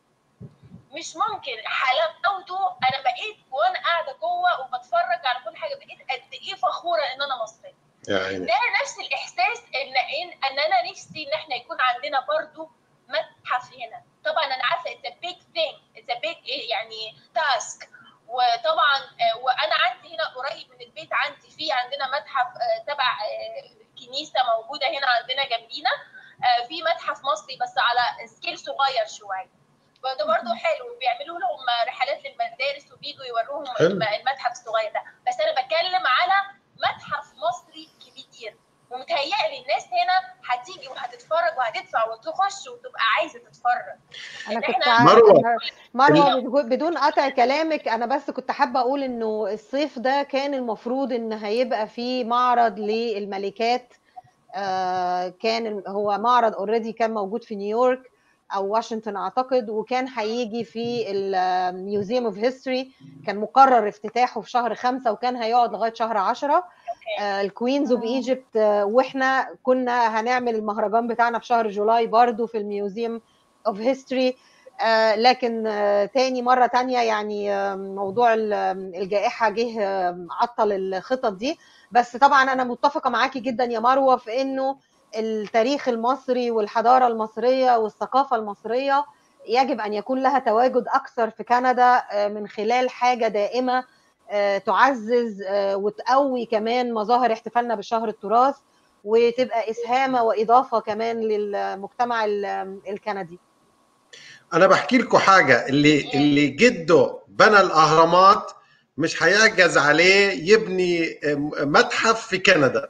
E: مش ممكن حلاوته انا بقيت وانا قاعده جوه وبتفرج على كل حاجه بقيت قد ايه فخوره ان انا مصريه ده نفس الاحساس ان ان انا نفسي ان احنا يكون عندنا برضو متحف هنا طبعا انا عارفه اتس ا بيج ثينج اتس ا بيج يعني تاسك وطبعا وانا عندي هنا قريب من البيت عندي في عندنا متحف تبع كنيسه موجوده هنا عندنا جنبينا في متحف مصري بس على سكيل صغير شويه وده برضه حلو بيعملوا لهم رحلات للمدارس وبيجوا يوروهم المتحف الصغير ده بس انا بتكلم على متحف مصري كبير ومتهيألي الناس هنا هتيجي وهتتفرج وهتدفع وتخش وتبقى عايزه تتفرج
D: انا كنت مروه مروه بدون قطع كلامك انا بس كنت حابه اقول انه الصيف ده كان المفروض ان هيبقى فيه معرض للملكات آه كان هو معرض اوريدي كان موجود في نيويورك او واشنطن اعتقد وكان هيجي في الميوزيوم اوف هيستوري كان مقرر افتتاحه في شهر خمسة وكان هيقعد لغايه شهر عشرة الكوينز اوف ايجيبت واحنا كنا هنعمل المهرجان بتاعنا في شهر جولاي برضو في الميوزيوم اوف هيستوري لكن تاني مرة تانية يعني موضوع الجائحة جه عطل الخطط دي بس طبعا أنا متفقة معاكي جدا يا مروة في إنه التاريخ المصري والحضارة المصرية والثقافة المصرية يجب أن يكون لها تواجد أكثر في كندا من خلال حاجة دائمة تعزز وتقوي كمان مظاهر احتفالنا بشهر التراث وتبقى إسهامة وإضافة كمان للمجتمع الكندي
A: أنا بحكي لكم حاجة اللي اللي جده بنى الأهرامات مش هيعجز عليه يبني متحف في كندا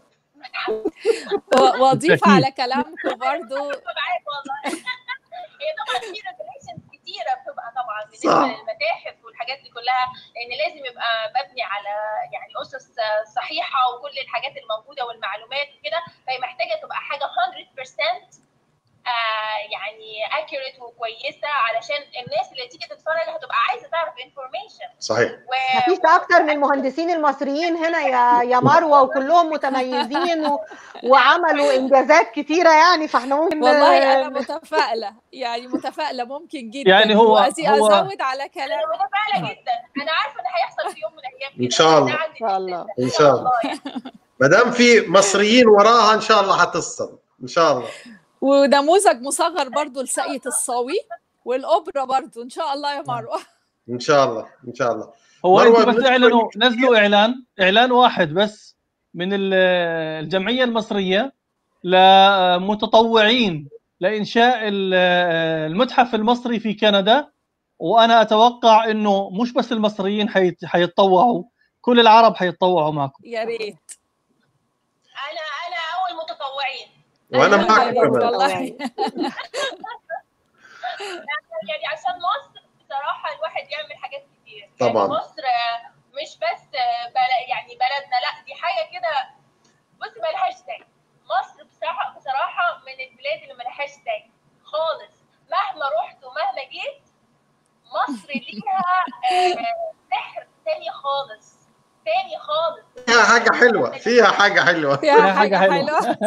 C: واضيف على كلامكم برضو
E: معاك والله هي طبعا في ريجوليشنز كتيره بتبقى طبعا بالنسبه للمتاحف والحاجات دي كلها لان لازم يبقى مبني على يعني اسس صحيحه وكل الحاجات الموجوده والمعلومات وكده فهي محتاجه تبقى حاجه 100% آه يعني اكيوريت وكويسه علشان الناس اللي تيجي تتفرج هتبقى عايزه تعرف انفورميشن
A: صحيح
D: و... مفيش اكتر من المهندسين المصريين هنا يا يا مروه وكلهم متميزين و... وعملوا انجازات كتيره يعني فاحنا ممكن
C: والله انا متفائله يعني متفائله ممكن جدا
B: يعني هو, هو
C: ازود على كلام
E: انا متفائله جدا انا عارفه ان هيحصل في يوم من الايام
A: ان شاء الله
D: ان شاء الله
A: ان شاء الله ما دام في مصريين وراها ان شاء الله هتصل ان شاء الله
C: ونموذج مصغر برضو لساقية الصاوي والأوبرا برضو إن شاء الله يا مروة
A: إن شاء الله إن شاء الله
B: هو انتوا بس اعلنوا نزلوا إعلان إعلان واحد بس من الجمعية المصرية لمتطوعين لإنشاء المتحف المصري في كندا وأنا أتوقع إنه مش بس المصريين حيتطوعوا كل العرب حيتطوعوا معكم
C: يا ريت
E: أنا أنا أول متطوعين
A: وانا معك
C: والله
E: يعني عشان مصر بصراحه الواحد يعمل حاجات كتير
A: طبعا
E: يعني مصر مش بس بل يعني بلدنا لا دي حاجه كده بص ملهاش زي مصر بصراحه بصراحه من البلاد اللي ملهاش زي خالص مهما رحت ومهما جيت مصر ليها سحر تاني خالص تاني خالص
A: فيها حاجه حلوه فيها حاجه حلوه
C: فيها حاجه حلوه صح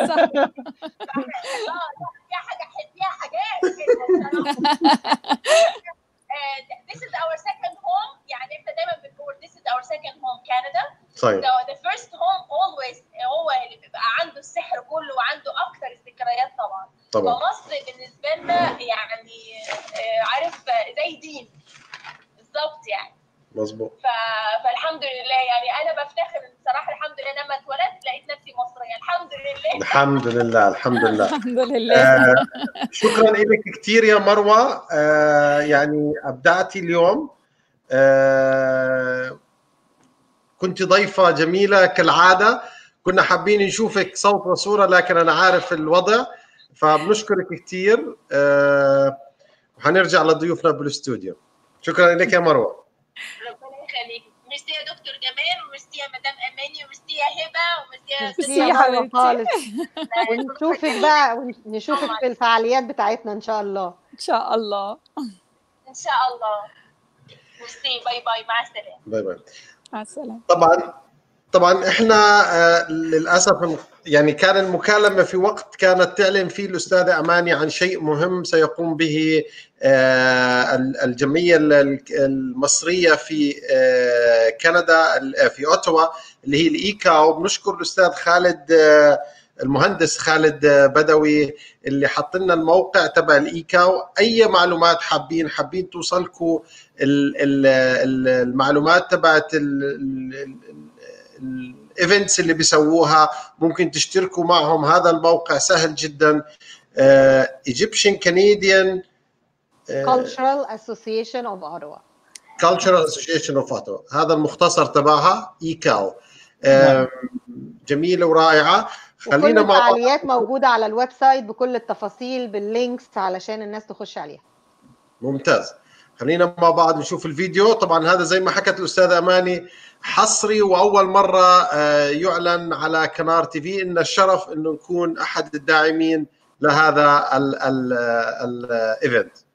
E: فيها حاجه فيها حاجات this is our second home يعني احنا دايما بنقول this is our second home Canada
A: صحيح
E: so the first home always هو اللي بيبقى عنده السحر كله وعنده اكتر الذكريات طبعا
A: طبعا
E: فمصر بالنسبه لنا يعني عارف زي دين بالظبط يعني
A: مظبوط
E: ف... فالحمد لله يعني انا بفتخر بصراحه الحمد لله لما اتولدت لقيت نفسي مصريه الحمد لله
A: الحمد لله الحمد لله
C: الحمد لله
A: آه شكرا لك كثير يا مروه آه يعني ابدعتي اليوم آه كنت ضيفه جميله كالعاده كنا حابين نشوفك صوت وصوره لكن انا عارف الوضع فبنشكرك كثير آه وحنرجع لضيوفنا بالاستوديو شكرا لك يا مروه
E: ربنا يخليك ميرسي يا دكتور جمال وميرسي يا مدام اماني وميرسي يا هبه وميرسي
C: ميرسي
E: يا
C: يا
D: مروة
C: حبيبتي.
D: خالص ونشوفك بقى ونشوفك في الفعاليات بتاعتنا ان شاء الله
C: ان شاء الله
E: ان شاء الله ميرسي باي باي مع السلامه
A: باي باي
C: مع السلامه
A: طبعا طبعا احنا آه، للاسف يعني كان المكالمه في وقت كانت تعلن فيه الاستاذه اماني عن شيء مهم سيقوم به آه، الجمعيه ال- المصريه في آه، كندا ال- في اوتوا اللي هي الايكاو بنشكر الاستاذ خالد آه، المهندس خالد آه، بدوي اللي حط لنا الموقع تبع الايكاو اي معلومات حابين حابين توصلكم ال- ال- ال- المعلومات تبعت الايفنتس اللي بيسووها ممكن تشتركوا معهم هذا الموقع سهل جدا ايجيبشن كنديان
D: Cultural Association of Ottawa
A: Cultural Association of Ottawa هذا المختصر تبعها ايكاو جميله ورائعه
D: وكل
A: خلينا مع بعض
D: الفعاليات موجودة على الويب سايت بكل التفاصيل باللينكس علشان الناس تخش عليها
A: ممتاز خلينا مع بعض نشوف الفيديو طبعا هذا زي ما حكت الاستاذه اماني حصري واول مره آه، يعلن على كنار تي في ان الشرف انه نكون احد الداعمين لهذا الايفنت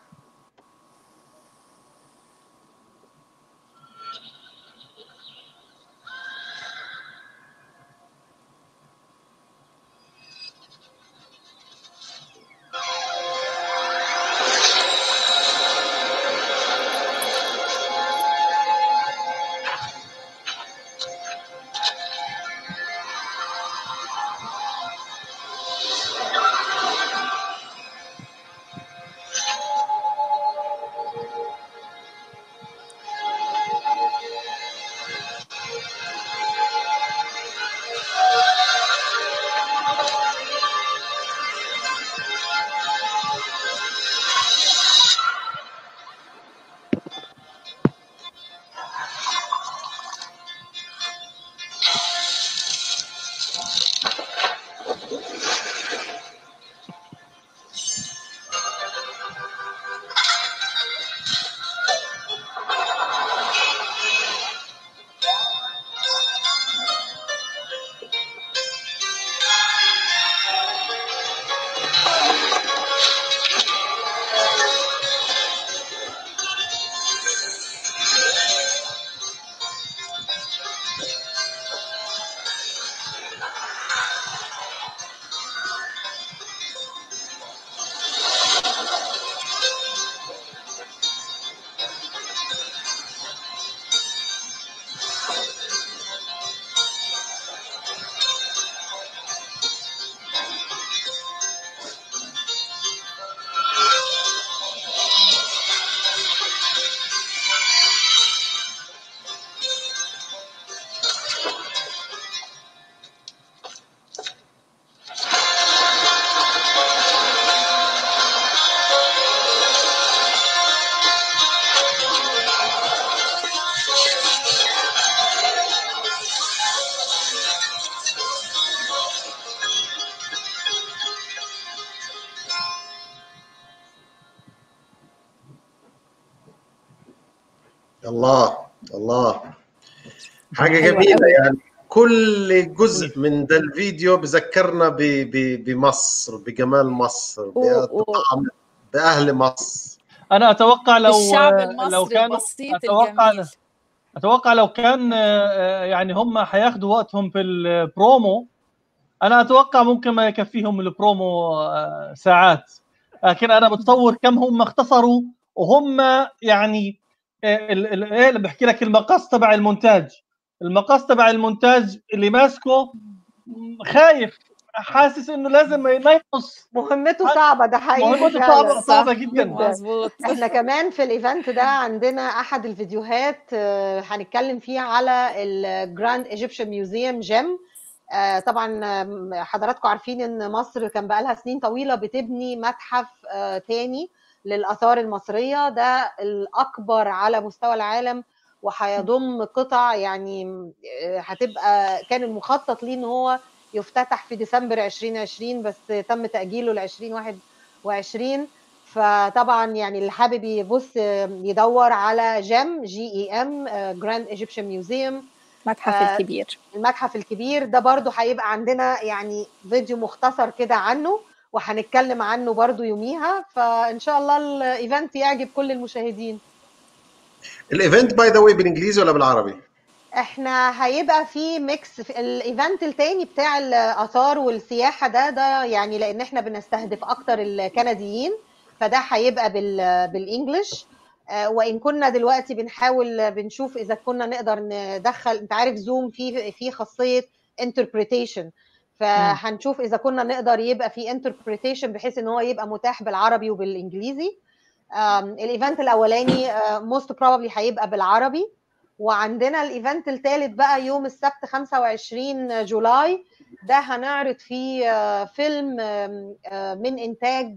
A: الله الله حاجه
C: حلوة
A: جميله
C: أوي.
A: يعني كل جزء من ده الفيديو بذكرنا ب- ب- بمصر بجمال مصر بطعم باهل مصر
B: انا اتوقع لو
C: الشعب
B: لو
C: المصري
B: كانوا
C: البسيط
B: اتوقع
C: الجميل
B: اتوقع لو كان يعني هم حياخذوا وقتهم في البرومو انا اتوقع ممكن ما يكفيهم البرومو ساعات لكن انا بتصور كم هم اختصروا وهم يعني ايه اللي بحكي لك المقص تبع المونتاج المقص تبع المونتاج اللي ماسكه خايف حاسس انه لازم ما ينقص
D: مهمته صعبه ده حقيقي
B: مهمته صعبه صعبه جدا
C: مظبوط
D: احنا كمان في الايفنت ده عندنا احد الفيديوهات هنتكلم فيه على الجراند ايجيبشن ميوزيوم جيم طبعا حضراتكم عارفين ان مصر كان بقى لها سنين طويله بتبني متحف تاني للاثار المصريه ده الاكبر على مستوى العالم وهيضم قطع يعني هتبقى كان المخطط ليه ان هو يفتتح في ديسمبر 2020 بس تم تاجيله ل 2021 فطبعا يعني اللي حابب يبص يدور على جيم جي اي ام جراند ايجيبشن ميوزيوم
C: المتحف آه الكبير
D: المتحف الكبير ده برضو هيبقى عندنا يعني فيديو مختصر كده عنه وهنتكلم عنه برضو يوميها فان شاء الله الايفنت يعجب كل المشاهدين
A: الايفنت باي ذا واي بالانجليزي ولا بالعربي
D: احنا هيبقى في ميكس في الايفنت التاني بتاع الاثار والسياحه ده ده يعني لان احنا بنستهدف اكتر الكنديين فده هيبقى بال بالانجلش وان كنا دلوقتي بنحاول بنشوف اذا كنا نقدر ندخل انت عارف زوم في في خاصيه انتربريتيشن فهنشوف اذا كنا نقدر يبقى في انتربريتيشن بحيث ان هو يبقى متاح بالعربي وبالانجليزي الايفنت الاولاني موست بروبلي هيبقى بالعربي وعندنا الايفنت الثالث بقى يوم السبت 25 جولاي ده هنعرض فيه فيلم من انتاج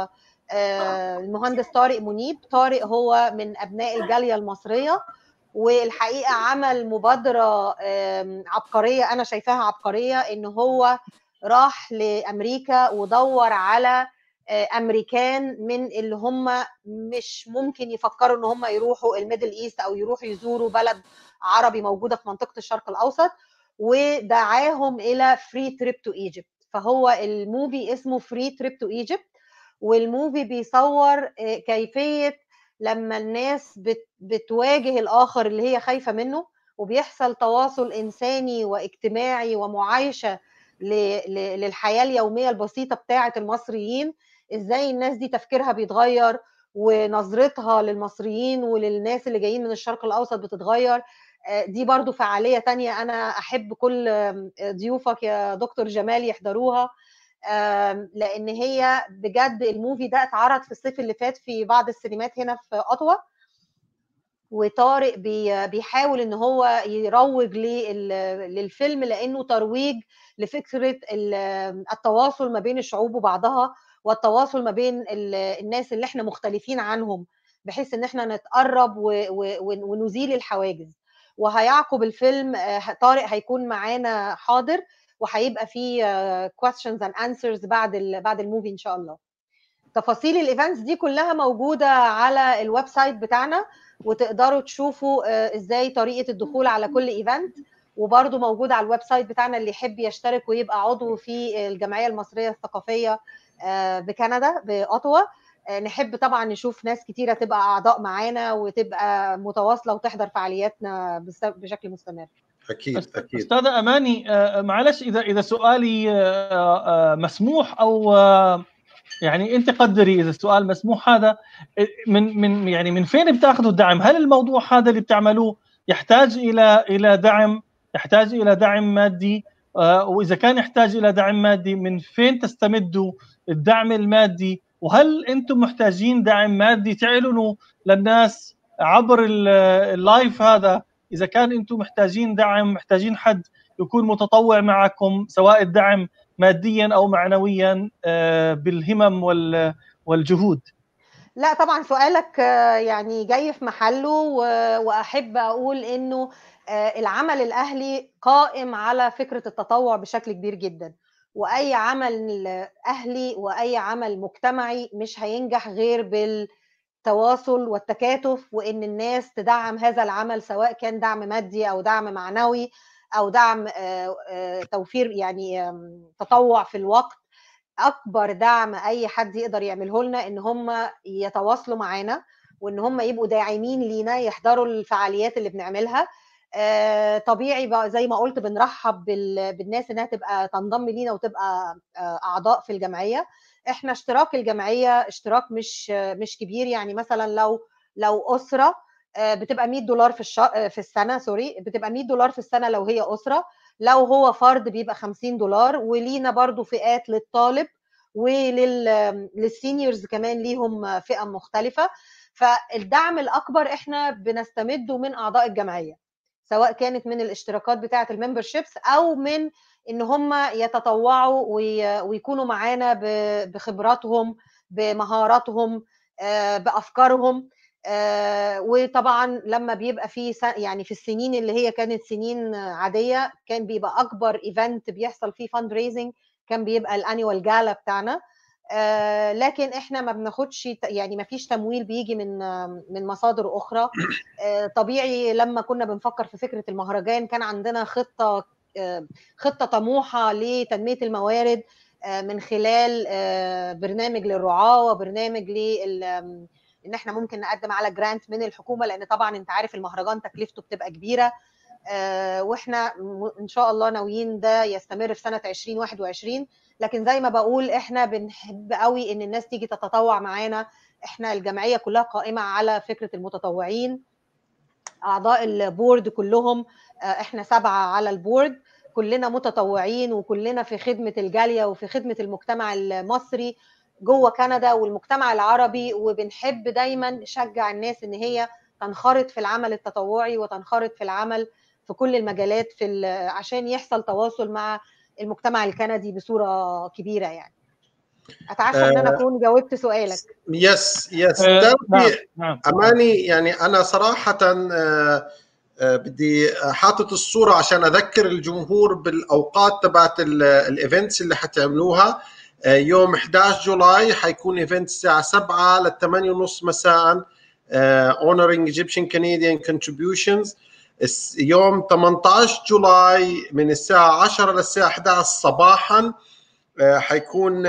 D: المهندس طارق منيب طارق هو من ابناء الجاليه المصريه والحقيقه عمل مبادره عبقريه انا شايفاها عبقريه ان هو راح لامريكا ودور على امريكان من اللي هم مش ممكن يفكروا ان هم يروحوا الميدل ايست او يروحوا يزوروا بلد عربي موجوده في منطقه الشرق الاوسط ودعاهم الى فري تريب تو ايجيبت فهو الموفي اسمه فري تريب تو ايجيبت والموفي بيصور كيفيه لما الناس بت بتواجه الاخر اللي هي خايفه منه وبيحصل تواصل انساني واجتماعي ومعايشه للحياه اليوميه البسيطه بتاعه المصريين ازاي الناس دي تفكيرها بيتغير ونظرتها للمصريين وللناس اللي جايين من الشرق الاوسط بتتغير دي برضو فعاليه تانية انا احب كل ضيوفك يا دكتور جمال يحضروها لان هي بجد الموفي ده اتعرض في الصيف اللي فات في بعض السينمات هنا في اوتوا وطارق بيحاول ان هو يروج للفيلم لانه ترويج لفكره التواصل ما بين الشعوب وبعضها والتواصل ما بين الناس اللي احنا مختلفين عنهم بحيث ان احنا نتقرب ونزيل الحواجز وهيعقب الفيلم طارق هيكون معانا حاضر وهيبقى فيه questions and answers بعد بعد الموفي ان شاء الله تفاصيل الايفنتس دي كلها موجوده على الويب سايت بتاعنا وتقدروا تشوفوا ازاي طريقه الدخول على كل ايفنت وبرده موجود على الويب سايت بتاعنا اللي يحب يشترك ويبقى عضو في الجمعيه المصريه الثقافيه بكندا باوتوا نحب طبعا نشوف ناس كتيره تبقى اعضاء معانا وتبقى متواصله وتحضر فعالياتنا بشكل مستمر
A: اكيد اكيد
B: استاذه اماني معلش اذا اذا سؤالي مسموح او يعني انت قدري اذا السؤال مسموح هذا من من يعني من فين بتاخذوا الدعم؟ هل الموضوع هذا اللي بتعملوه يحتاج الى الى دعم يحتاج الى دعم مادي واذا كان يحتاج الى دعم مادي من فين تستمدوا الدعم المادي وهل انتم محتاجين دعم مادي تعلنوا للناس عبر اللايف هذا اذا كان انتم محتاجين دعم محتاجين حد يكون متطوع معكم سواء الدعم ماديا او معنويا بالهمم والجهود
D: لا طبعا سؤالك يعني جاي في محله واحب اقول انه العمل الاهلي قائم على فكره التطوع بشكل كبير جدا واي عمل اهلي واي عمل مجتمعي مش هينجح غير بالتواصل والتكاتف وان الناس تدعم هذا العمل سواء كان دعم مادي او دعم معنوي او دعم توفير يعني تطوع في الوقت اكبر دعم اي حد يقدر يعمله لنا ان هم يتواصلوا معانا وان هم يبقوا داعمين لينا يحضروا الفعاليات اللي بنعملها آه، طبيعي بقى زي ما قلت بنرحب بالناس انها تبقى تنضم لينا وتبقى آه، اعضاء في الجمعيه احنا اشتراك الجمعيه اشتراك مش مش كبير يعني مثلا لو لو اسره آه، بتبقى 100 دولار في الش... في السنه سوري بتبقى 100 دولار في السنه لو هي اسره لو هو فرد بيبقى 50 دولار ولينا برضو فئات للطالب وللسينيورز كمان ليهم فئه مختلفه فالدعم الاكبر احنا بنستمده من اعضاء الجمعيه سواء كانت من الاشتراكات بتاعه الممبرشيبس او من ان هم يتطوعوا ويكونوا معانا بخبراتهم بمهاراتهم آه، بافكارهم آه، وطبعا لما بيبقى في يعني في السنين اللي هي كانت سنين عاديه كان بيبقى اكبر ايفنت بيحصل فيه فاند ريزنج كان بيبقى الانيوال جالا بتاعنا آه، لكن احنا ما بناخدش يعني ما فيش تمويل بيجي من من مصادر اخرى طبيعي لما كنا بنفكر في فكره المهرجان كان عندنا خطه خطه طموحه لتنميه الموارد من خلال برنامج للرعاه وبرنامج لل ان احنا ممكن نقدم على جرانت من الحكومه لان طبعا انت عارف المهرجان تكلفته بتبقى كبيره واحنا ان شاء الله ناويين ده يستمر في سنه 2021 لكن زي ما بقول احنا بنحب قوي ان الناس تيجي تتطوع معانا احنا الجمعيه كلها قائمه على فكره المتطوعين اعضاء البورد كلهم احنا سبعه على البورد كلنا متطوعين وكلنا في خدمه الجاليه وفي خدمه المجتمع المصري جوه كندا والمجتمع العربي وبنحب دايما نشجع الناس ان هي تنخرط في العمل التطوعي وتنخرط في العمل في كل المجالات في عشان يحصل تواصل مع المجتمع الكندي بصوره كبيره يعني اتعشى ان انا اكون جاوبت سؤالك
A: يس يس آه نعم. نعم. اماني يعني انا صراحه آه بدي حاطط الصوره عشان اذكر الجمهور بالاوقات تبعت الايفنتس اللي حتعملوها يوم 11 جولاي حيكون ايفنت الساعه 7 ل 8 ونص مساء honoring Egyptian Canadian contributions يوم 18 جولاي من الساعة 10 للساعة 11 صباحا حيكون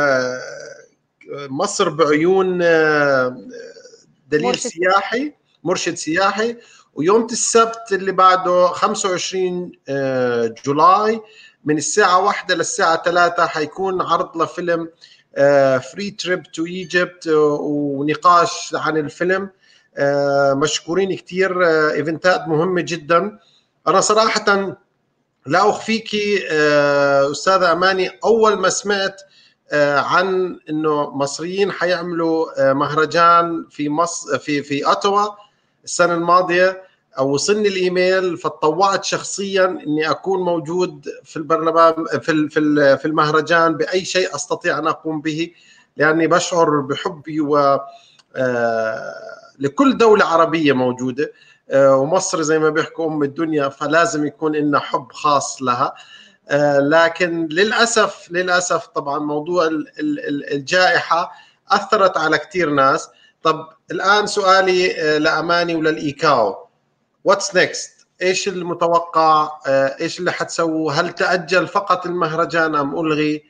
A: مصر بعيون دليل مرشد. سياحي مرشد سياحي ويوم السبت اللي بعده 25 جولاي من الساعة واحدة للساعة ثلاثة حيكون عرض لفيلم فري تريب تو ايجيبت ونقاش عن الفيلم مشكورين كثير ايفنتات مهمة جدا أنا صراحة لا أخفيك أستاذة أماني أول ما سمعت عن انه مصريين حيعملوا مهرجان في مصر في في اوتوا السنه الماضيه او وصلني الايميل فتطوعت شخصيا اني اكون موجود في البرنامج في في المهرجان باي شيء استطيع ان اقوم به لاني بشعر بحبي و لكل دوله عربيه موجوده ومصر زي ما بيحكوا ام الدنيا فلازم يكون لنا حب خاص لها لكن للاسف للاسف طبعا موضوع الجائحه اثرت على كثير ناس طب الان سؤالي لاماني وللايكاو واتس نيكست ايش المتوقع ايش اللي حتسووا هل تاجل فقط المهرجان ام الغي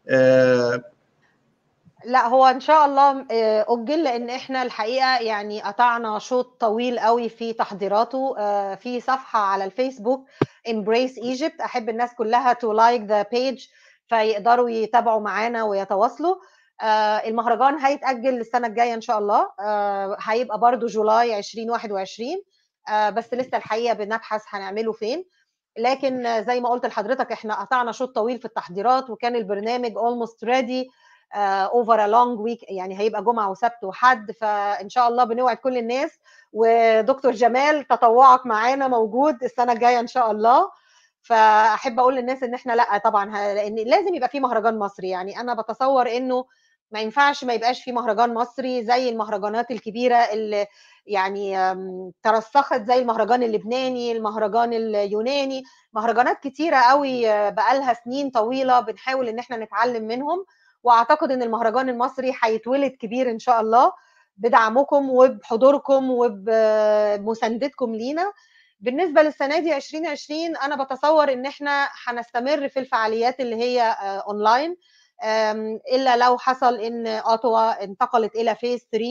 D: لا هو ان شاء الله اجل لان احنا الحقيقه يعني قطعنا شوط طويل قوي في تحضيراته في صفحه على الفيسبوك embrace Egypt احب الناس كلها to like the page فيقدروا يتابعوا معانا ويتواصلوا المهرجان هيتاجل للسنه الجايه ان شاء الله هيبقى برضو جولاي 2021 بس لسه الحقيقه بنبحث هنعمله فين لكن زي ما قلت لحضرتك احنا قطعنا شوط طويل في التحضيرات وكان البرنامج almost ready اوفر ا لونج ويك يعني هيبقى جمعه وسبت وحد فان شاء الله بنوعد كل الناس ودكتور جمال تطوعك معانا موجود السنه الجايه ان شاء الله فاحب اقول للناس ان احنا لا طبعا لان لازم يبقى في مهرجان مصري يعني انا بتصور انه ما ينفعش ما يبقاش في مهرجان مصري زي المهرجانات الكبيره اللي يعني ترسخت زي المهرجان اللبناني المهرجان اليوناني مهرجانات كتيره قوي بقالها سنين طويله بنحاول ان احنا نتعلم منهم واعتقد ان المهرجان المصري هيتولد كبير ان شاء الله بدعمكم وبحضوركم وبمساندتكم لينا بالنسبه للسنه دي 2020 انا بتصور ان احنا هنستمر في الفعاليات اللي هي اونلاين الا لو حصل ان اوتوا انتقلت الى فيز 3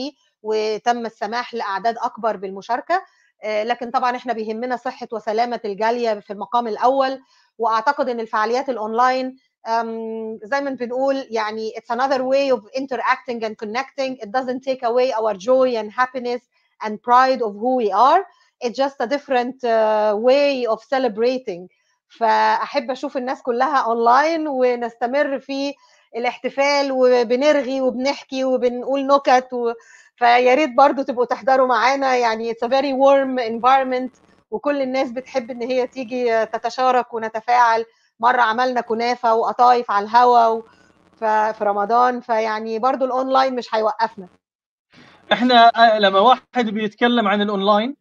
D: وتم السماح لاعداد اكبر بالمشاركه لكن طبعا احنا بيهمنا صحه وسلامه الجاليه في المقام الاول واعتقد ان الفعاليات الاونلاين زي ما بنقول يعني it's another way of interacting and connecting it doesn't take away our joy and happiness and pride of who we are it's just a different uh, way of celebrating فاحب اشوف الناس كلها اونلاين ونستمر في الاحتفال وبنرغي وبنحكي وبنقول نكت و... فيا ريت برضو تبقوا تحضروا معانا يعني it's a very warm environment وكل الناس بتحب ان هي تيجي تتشارك ونتفاعل مره عملنا كنافه وقطايف على الهوا في رمضان فيعني برضو الاونلاين مش هيوقفنا
B: احنا لما واحد بيتكلم عن الاونلاين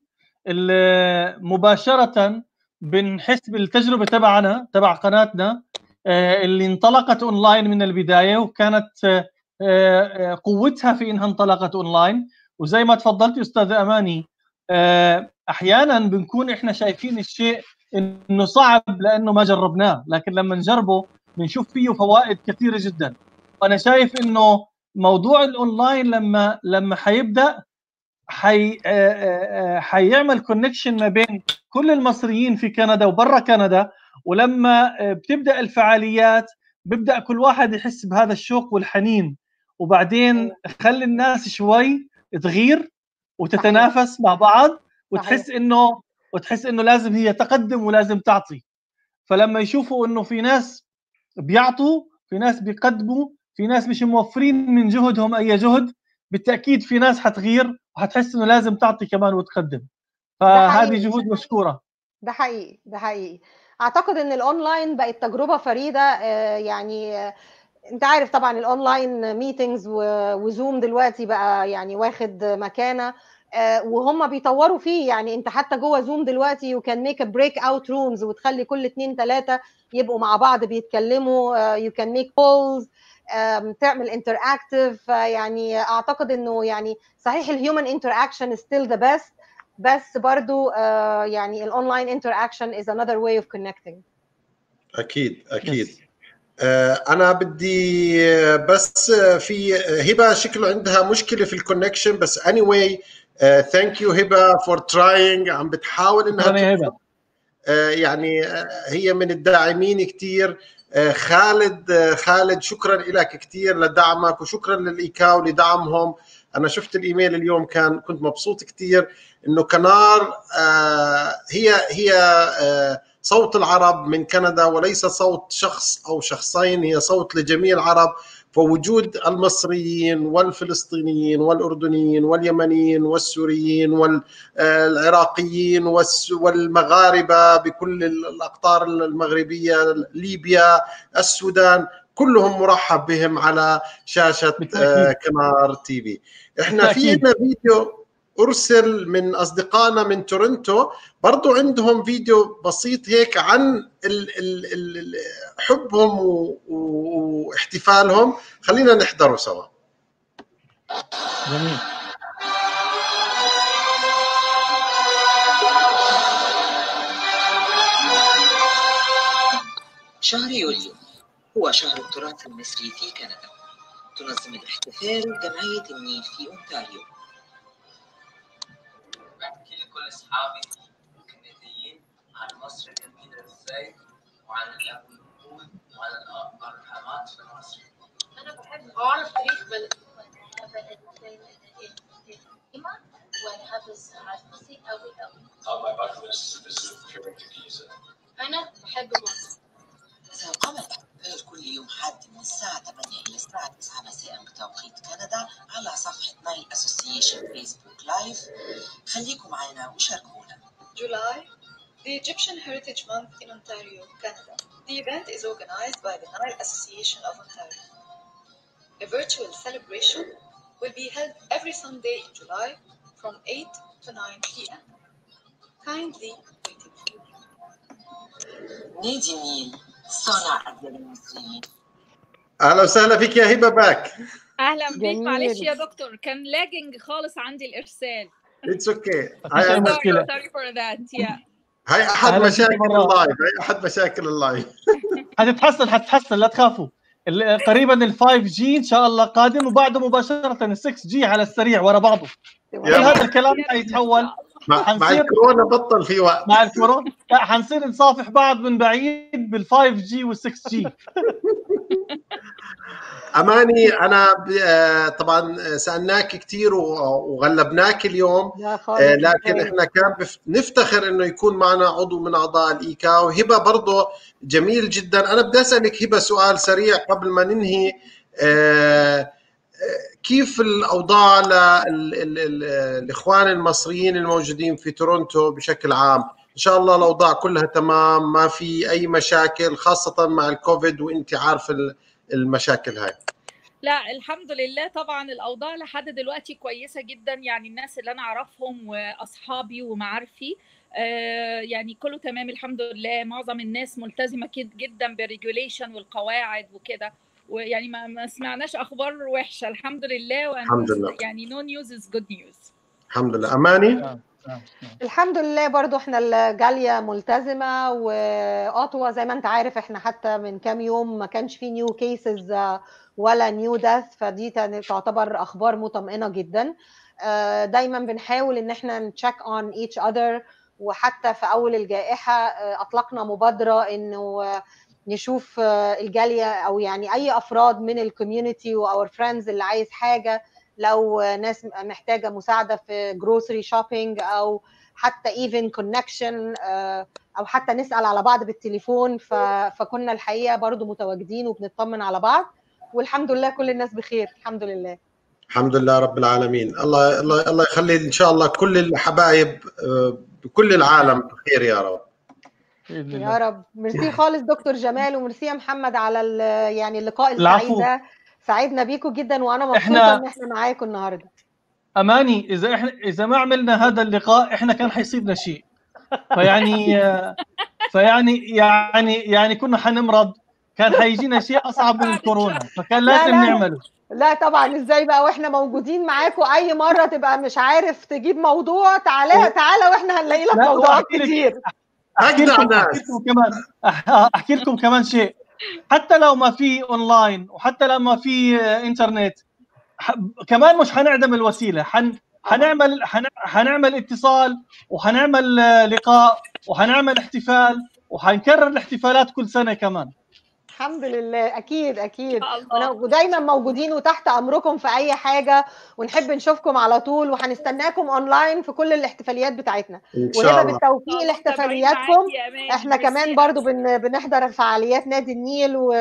B: مباشره بنحس بالتجربه تبعنا تبع قناتنا اللي انطلقت اونلاين من البدايه وكانت قوتها في انها انطلقت اونلاين وزي ما تفضلتي استاذ اماني احيانا بنكون احنا شايفين الشيء انه صعب لانه ما جربناه لكن لما نجربه بنشوف فيه فوائد كثيره جدا وانا شايف انه موضوع الاونلاين لما لما حيبدا حي حيعمل كونكشن ما بين كل المصريين في كندا وبرا كندا ولما بتبدا الفعاليات بيبدا كل واحد يحس بهذا الشوق والحنين وبعدين خلي الناس شوي تغير وتتنافس مع بعض وتحس انه وتحس انه لازم هي تقدم ولازم تعطي فلما يشوفوا انه في ناس بيعطوا في ناس بيقدموا في ناس مش موفرين من جهدهم اي جهد بالتاكيد في ناس حتغير وحتحس انه لازم تعطي كمان وتقدم فهذه جهود مشكوره
D: ده حقيقي ده حقيقي اعتقد ان الاونلاين بقت تجربه فريده يعني انت عارف طبعا الاونلاين ميتينجز وزوم دلوقتي بقى يعني واخد مكانه وهم بيطوروا فيه يعني انت حتى جوه زوم دلوقتي يو كان ميك بريك اوت رومز وتخلي كل اثنين ثلاثه يبقوا مع بعض بيتكلموا يو كان ميك بولز تعمل انتر اكتف يعني اعتقد انه يعني صحيح الهيومن انتر اكشن ستيل ذا بيست بس برضو يعني الاونلاين انتر اكشن از another way of connecting
A: اكيد اكيد yes. انا بدي بس في هبه شكله عندها مشكله في الكونكشن بس اني anyway ثانك يو هبه فور تراينج عم بتحاول انها
B: هبه
A: يعني هي من الداعمين كثير خالد خالد شكرا لك كثير لدعمك وشكرا للايكاو لدعمهم انا شفت الايميل اليوم كان كنت مبسوط كثير انه كنار هي هي صوت العرب من كندا وليس صوت شخص او شخصين هي صوت لجميع العرب فوجود المصريين والفلسطينيين والاردنيين واليمنيين والسوريين والعراقيين والمغاربه بكل الاقطار المغربيه ليبيا السودان كلهم مرحب بهم على شاشه كنار تي في احنا في عندنا فيديو ارسل من اصدقائنا من تورنتو برضو عندهم فيديو بسيط هيك عن ال ال ال حبهم واحتفالهم خلينا نحضره سوا
B: جميل
F: شهر يوليو هو شهر التراث المصري في كندا تنظم الاحتفال جمعية النيل في أونتاريو
G: بحكي لكل اصحابي الكنديين عن مصر جميله ازاي وعن اليهود وعن الارهامات في مصر.
E: انا بحب اعرف تاريخ بلدي ونحافظ على نفسي قوي قوي.
G: On my bucket list is a visit occurring to Giza.
E: انا بحب مصر.
F: سيقام الاحتفال كل يوم حد من الساعة 8 إلى الساعة 9 مساء بتوقيت كندا على صفحة نايل أسوسيشن فيسبوك لايف خليكم معنا وشاركونا
H: July, the Egyptian Heritage Month in Ontario, Canada. The event is organized by the Nile Association of Ontario. A virtual celebration will be held every Sunday in July from 8 to 9 p.m. Kindly waiting for you.
F: نادي النيل صانع أجيال المصريين
A: اهلا وسهلا فيك يا هبه باك
C: اهلا بيك
D: جميل.
C: معلش يا دكتور كان لاجنج خالص عندي الارسال
A: اتس اوكي
B: مفيش أي مشكلة.
C: sorry for that yeah
A: هاي احد
B: أهلا
A: مشاكل
B: مرة.
A: اللايف هاي احد مشاكل اللايف
B: حتتحسن حتتحسن لا تخافوا ال- قريبا ال 5 جي ان شاء الله قادم وبعده مباشره ال 6 جي على السريع ورا بعضه كل
A: يا
B: هذا الكلام حيتحول
A: مع, مع
B: حنصير-
A: الكورونا بطل في وقت
B: مع الكورونا لا حنصير نصافح بعض من بعيد بال 5 جي وال 6 جي
A: اماني انا ب- آه، طبعا سالناك كثير وغلبناك اليوم
D: لا خالص
A: آه، لكن
D: كفاية.
A: احنا كان بف- نفتخر انه يكون معنا عضو من اعضاء الايكاو هبه برضه جميل جدا انا بدي اسالك هبه سؤال سريع قبل ما ننهي آه، آه، كيف الاوضاع للاخوان المصريين الموجودين في تورونتو بشكل عام ان شاء الله الاوضاع كلها تمام ما في اي مشاكل خاصه مع الكوفيد وانت عارف ال- المشاكل هاي
C: لا الحمد لله طبعا الاوضاع لحد دلوقتي كويسه جدا يعني الناس اللي انا اعرفهم واصحابي ومعارفي آه، يعني كله تمام الحمد لله معظم الناس ملتزمه كد- جدا بالريجوليشن والقواعد وكده ويعني ما, ما سمعناش اخبار وحشه الحمد لله وأنا
A: الحمد لله.
C: يعني نو نيوز از جود نيوز
A: الحمد لله اماني
D: الحمد لله برضو احنا الجالية ملتزمة وأوتوا زي ما انت عارف احنا حتى من كام يوم ما كانش في نيو كيسز ولا نيو داث فدي تن- تعتبر أخبار مطمئنة جدا آه، دايما بنحاول ان احنا نتشيك اون ايتش اذر وحتى في اول الجائحة آه، اطلقنا مبادرة انه آه، نشوف آه، الجالية او يعني اي افراد من الكوميونتي واور فريندز اللي عايز حاجة لو ناس محتاجه مساعده في جروسري شوبينج او حتى ايفن كونكشن او حتى نسال على بعض بالتليفون ف... فكنا الحقيقه برضو متواجدين وبنطمن على بعض والحمد لله كل الناس بخير الحمد لله
A: الحمد لله رب العالمين الله الله الله يخلي ان شاء الله كل الحبايب آه، بكل العالم بخير يا رب
B: باذن
D: يا
B: الله
D: رب ميرسي خالص دكتور جمال وميرسي يا محمد على ال- يعني اللقاء
B: العفو.
D: السعيد ده سعدنا بيكم جدا وانا مبسوطه
B: إحنا-
D: ان احنا معاكم النهارده
B: اماني اذا احنا اذا ما عملنا هذا اللقاء احنا كان حيصيبنا شيء فيعني فيعني يعني يعني كنا حنمرض كان حيجينا شيء اصعب من الكورونا فكان
D: لا،
B: لازم
D: لا.
B: نعمله
D: لا طبعا ازاي بقى واحنا موجودين معاكم اي مره تبقى مش عارف تجيب موضوع تعالى تعالى واحنا هنلاقي لك
B: لا،
D: موضوعات
B: وأحكي لك-
D: كتير
B: احكي
A: أجدع
B: لكم
A: ناس.
B: احكي لكم كمان أح- احكي لكم كمان شيء حتى لو ما في اونلاين وحتى لو ما في آه، انترنت ح- كمان مش حنعدم الوسيله حن حنعمل حن- حنعمل اتصال وحنعمل آه، لقاء وحنعمل احتفال وحنكرر الاحتفالات كل سنه كمان
D: الحمد لله اكيد اكيد
C: الله.
D: ون- ودايما موجودين وتحت امركم في اي حاجه ونحب نشوفكم على طول وهنستناكم اونلاين في كل الاحتفاليات بتاعتنا
A: ان شاء
D: وهبه
A: الله
D: بالتوفيق لاحتفالياتكم احنا كمان برضو بن بنحضر فعاليات نادي النيل و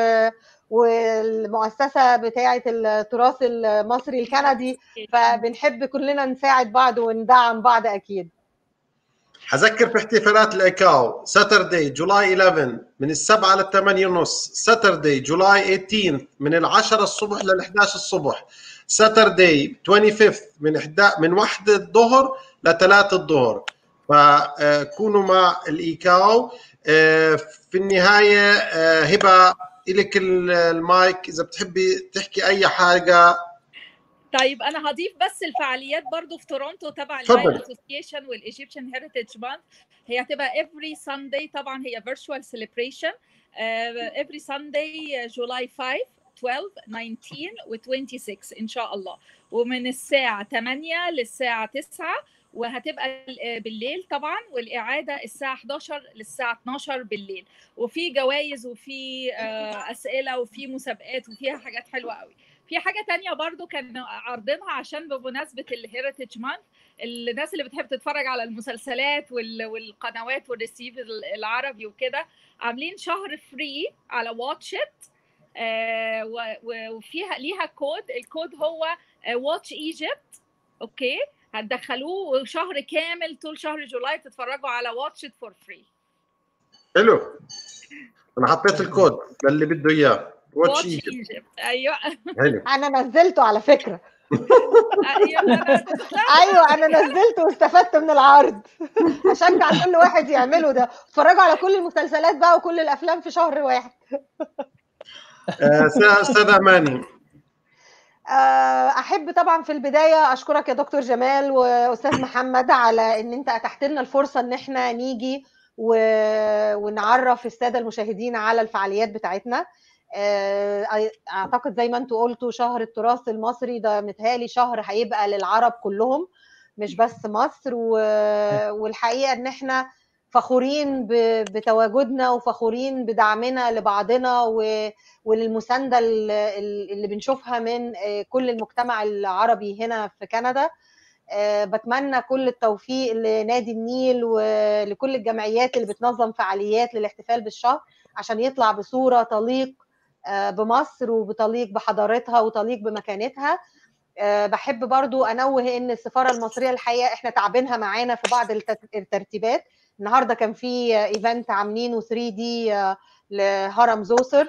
D: والمؤسسه بتاعه التراث المصري الكندي فبنحب كلنا نساعد بعض وندعم بعض اكيد
A: حذكر في احتفالات الايكاو ساتردي جولاي 11 من السبعة للثمانية ونص ساتردي جولاي 18 من العشرة الصبح لل 11 الصبح ساتردي 25 من 11 من 1 الظهر ل 3 الظهر فكونوا مع الايكاو آه، في النهاية آه، هبة إلك المايك إذا بتحبي تحكي أي حاجة
C: طيب انا هضيف بس الفعاليات برضو في تورونتو تبع
A: اتفضل.
C: اللاين اسوسيشن والايجيبشن هيريتج مانث هي هتبقى every Sunday طبعا هي virtual celebration uh, every Sunday جولاي 5 12 19 و 26 ان شاء الله ومن الساعه 8 للساعه 9 وهتبقى بالليل طبعا والاعاده الساعه 11 للساعه 12 بالليل وفي جوائز وفي آه، اسئله وفي مسابقات وفيها حاجات حلوه قوي في حاجه تانية برضو كان عارضينها عشان بمناسبه الهيريتج مانث الناس اللي بتحب تتفرج على المسلسلات وال- والقنوات والريسيف العربي وكده عاملين شهر فري على واتشت آه و- و- وفيها ليها كود الكود هو واتش ايجيبت اوكي هتدخلوه شهر كامل طول شهر جولاي تتفرجوا على واتشت فور فري
A: حلو أنا حطيت الكود للي بده إياه واتش
C: واتش
A: إيجيبت
C: ايجيبت ايوه
A: حلو
D: انا نزلته على فكره
C: ايوه أنا
D: ايوه انا نزلته واستفدت من العرض اشجع كل واحد يعمله ده اتفرجوا على كل المسلسلات بقى وكل الافلام في شهر واحد
A: آه، أستاذ أستاذ أماني
D: آه، احب طبعا في البدايه اشكرك يا دكتور جمال واستاذ محمد على ان انت اتحت لنا الفرصه ان احنا نيجي و... ونعرف الساده المشاهدين على الفعاليات بتاعتنا آه، اعتقد زي ما انتوا قلتوا شهر التراث المصري ده متهيألي شهر هيبقى للعرب كلهم مش بس مصر و- والحقيقه ان احنا فخورين ب- بتواجدنا وفخورين بدعمنا لبعضنا و- وللمسانده ال- ال- اللي بنشوفها من آه، كل المجتمع العربي هنا في كندا آه، بتمنى كل التوفيق لنادي النيل ولكل الجمعيات اللي بتنظم فعاليات للاحتفال بالشهر عشان يطلع بصوره تليق آه، بمصر وبتليق بحضارتها وتليق بمكانتها آه، بحب برضو انوه ان السفاره المصريه الحقيقه احنا تعبينها معانا في بعض التت- الترتيبات النهارده كان في ايفنت عاملينه 3 دي لهرم زوسر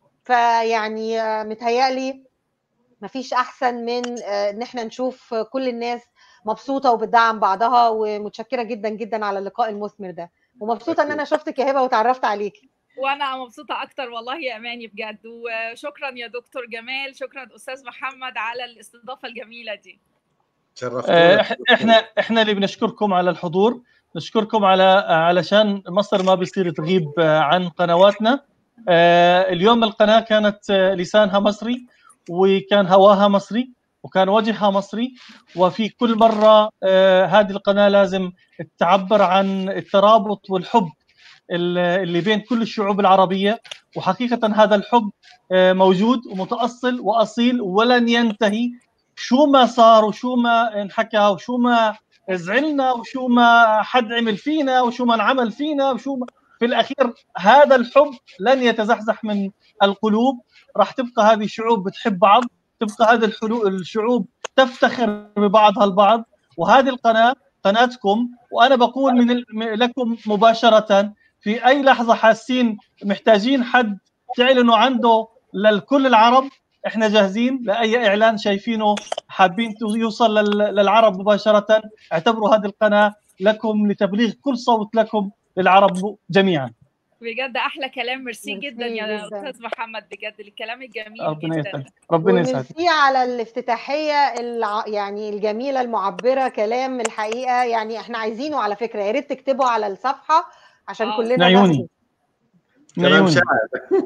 D: فيعني آه، متهيألي مفيش احسن من آه، ان احنا نشوف كل الناس مبسوطه وبتدعم بعضها ومتشكره جدا جدا على اللقاء المثمر ده ومبسوطه ان انا شفتك يا هبه وتعرفت عليكي
C: وانا مبسوطه اكتر والله يا اماني بجد وشكرا يا دكتور جمال شكرا استاذ محمد على الاستضافه الجميله دي
B: آه،
A: شرفتونا
B: إح- احنا احنا اللي بنشكركم على الحضور نشكركم على علشان مصر ما بيصير تغيب آه، عن قنواتنا آه، اليوم القناه كانت آه، لسانها مصري وكان هواها مصري وكان وجهها مصري وفي كل مره آه، هذه القناه لازم تعبر عن الترابط والحب ال- اللي بين كل الشعوب العربيه وحقيقه هذا الحب آه، موجود ومتاصل واصيل ولن ينتهي شو ما صار وشو ما انحكى وشو ما زعلنا وشو ما حد عمل فينا وشو ما انعمل فينا وشو ما في الاخير هذا الحب لن يتزحزح من القلوب راح تبقى هذه الشعوب بتحب بعض تبقى هذه الحلو- الشعوب تفتخر ببعضها البعض وهذه القناه قناتكم وانا بقول من ال- م- لكم مباشره في اي لحظه حاسين محتاجين حد تعلنوا عنده للكل العرب احنا جاهزين لاي اعلان شايفينه حابين تو- يوصل لل- للعرب مباشره اعتبروا هذه القناه لكم لتبليغ كل صوت لكم للعرب جميعا
C: بجد احلى كلام ميرسي
D: ميرسي
C: جدا يا
D: جداً.
C: استاذ محمد بجد الكلام الجميل
B: ربنا
C: جدا
B: يسعدك ربنا يسعدك
D: وميرسي على الافتتاحيه الع... يعني الجميله المعبره كلام الحقيقه يعني احنا عايزينه على فكره يا ريت تكتبوا على الصفحه عشان
C: آه.
D: كلنا
B: نعيوني.
D: ناخده.
A: كلام
B: نعيوني.
A: شاعر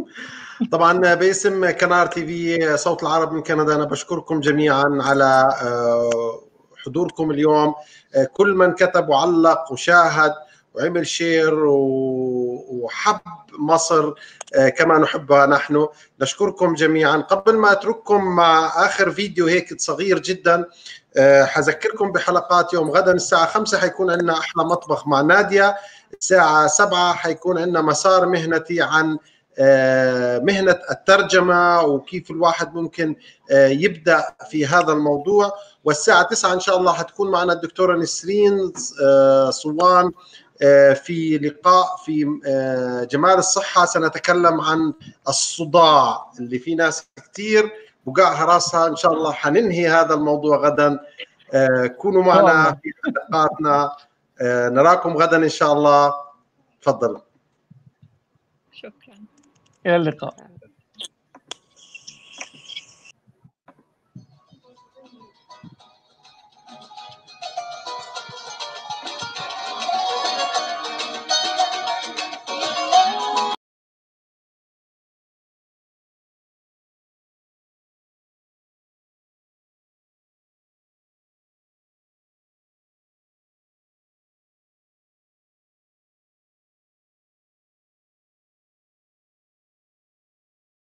A: طبعا باسم كنار تي في صوت العرب من كندا انا بشكركم جميعا على آه، حضوركم اليوم آه، كل من كتب وعلق وشاهد وعمل شير و- وحب مصر آه، كما نحبها نحن نشكركم جميعا قبل ما اترككم مع اخر فيديو هيك صغير جدا آه، حذكركم بحلقات يوم غدا الساعه 5 حيكون عندنا احلى مطبخ مع ناديه الساعه 7 حيكون عندنا مسار مهنتي عن آه، مهنه الترجمه وكيف الواحد ممكن آه، يبدا في هذا الموضوع والساعه 9 ان شاء الله حتكون معنا الدكتوره نسرين آه، صوان آه، في لقاء في آه، جمال الصحه سنتكلم عن الصداع اللي في ناس كثير بقعها راسها ان شاء الله حننهي هذا الموضوع غدا آه، كونوا معنا في حلقاتنا آه، نراكم غدا ان شاء الله تفضلوا
C: شكرا
B: الى اللقاء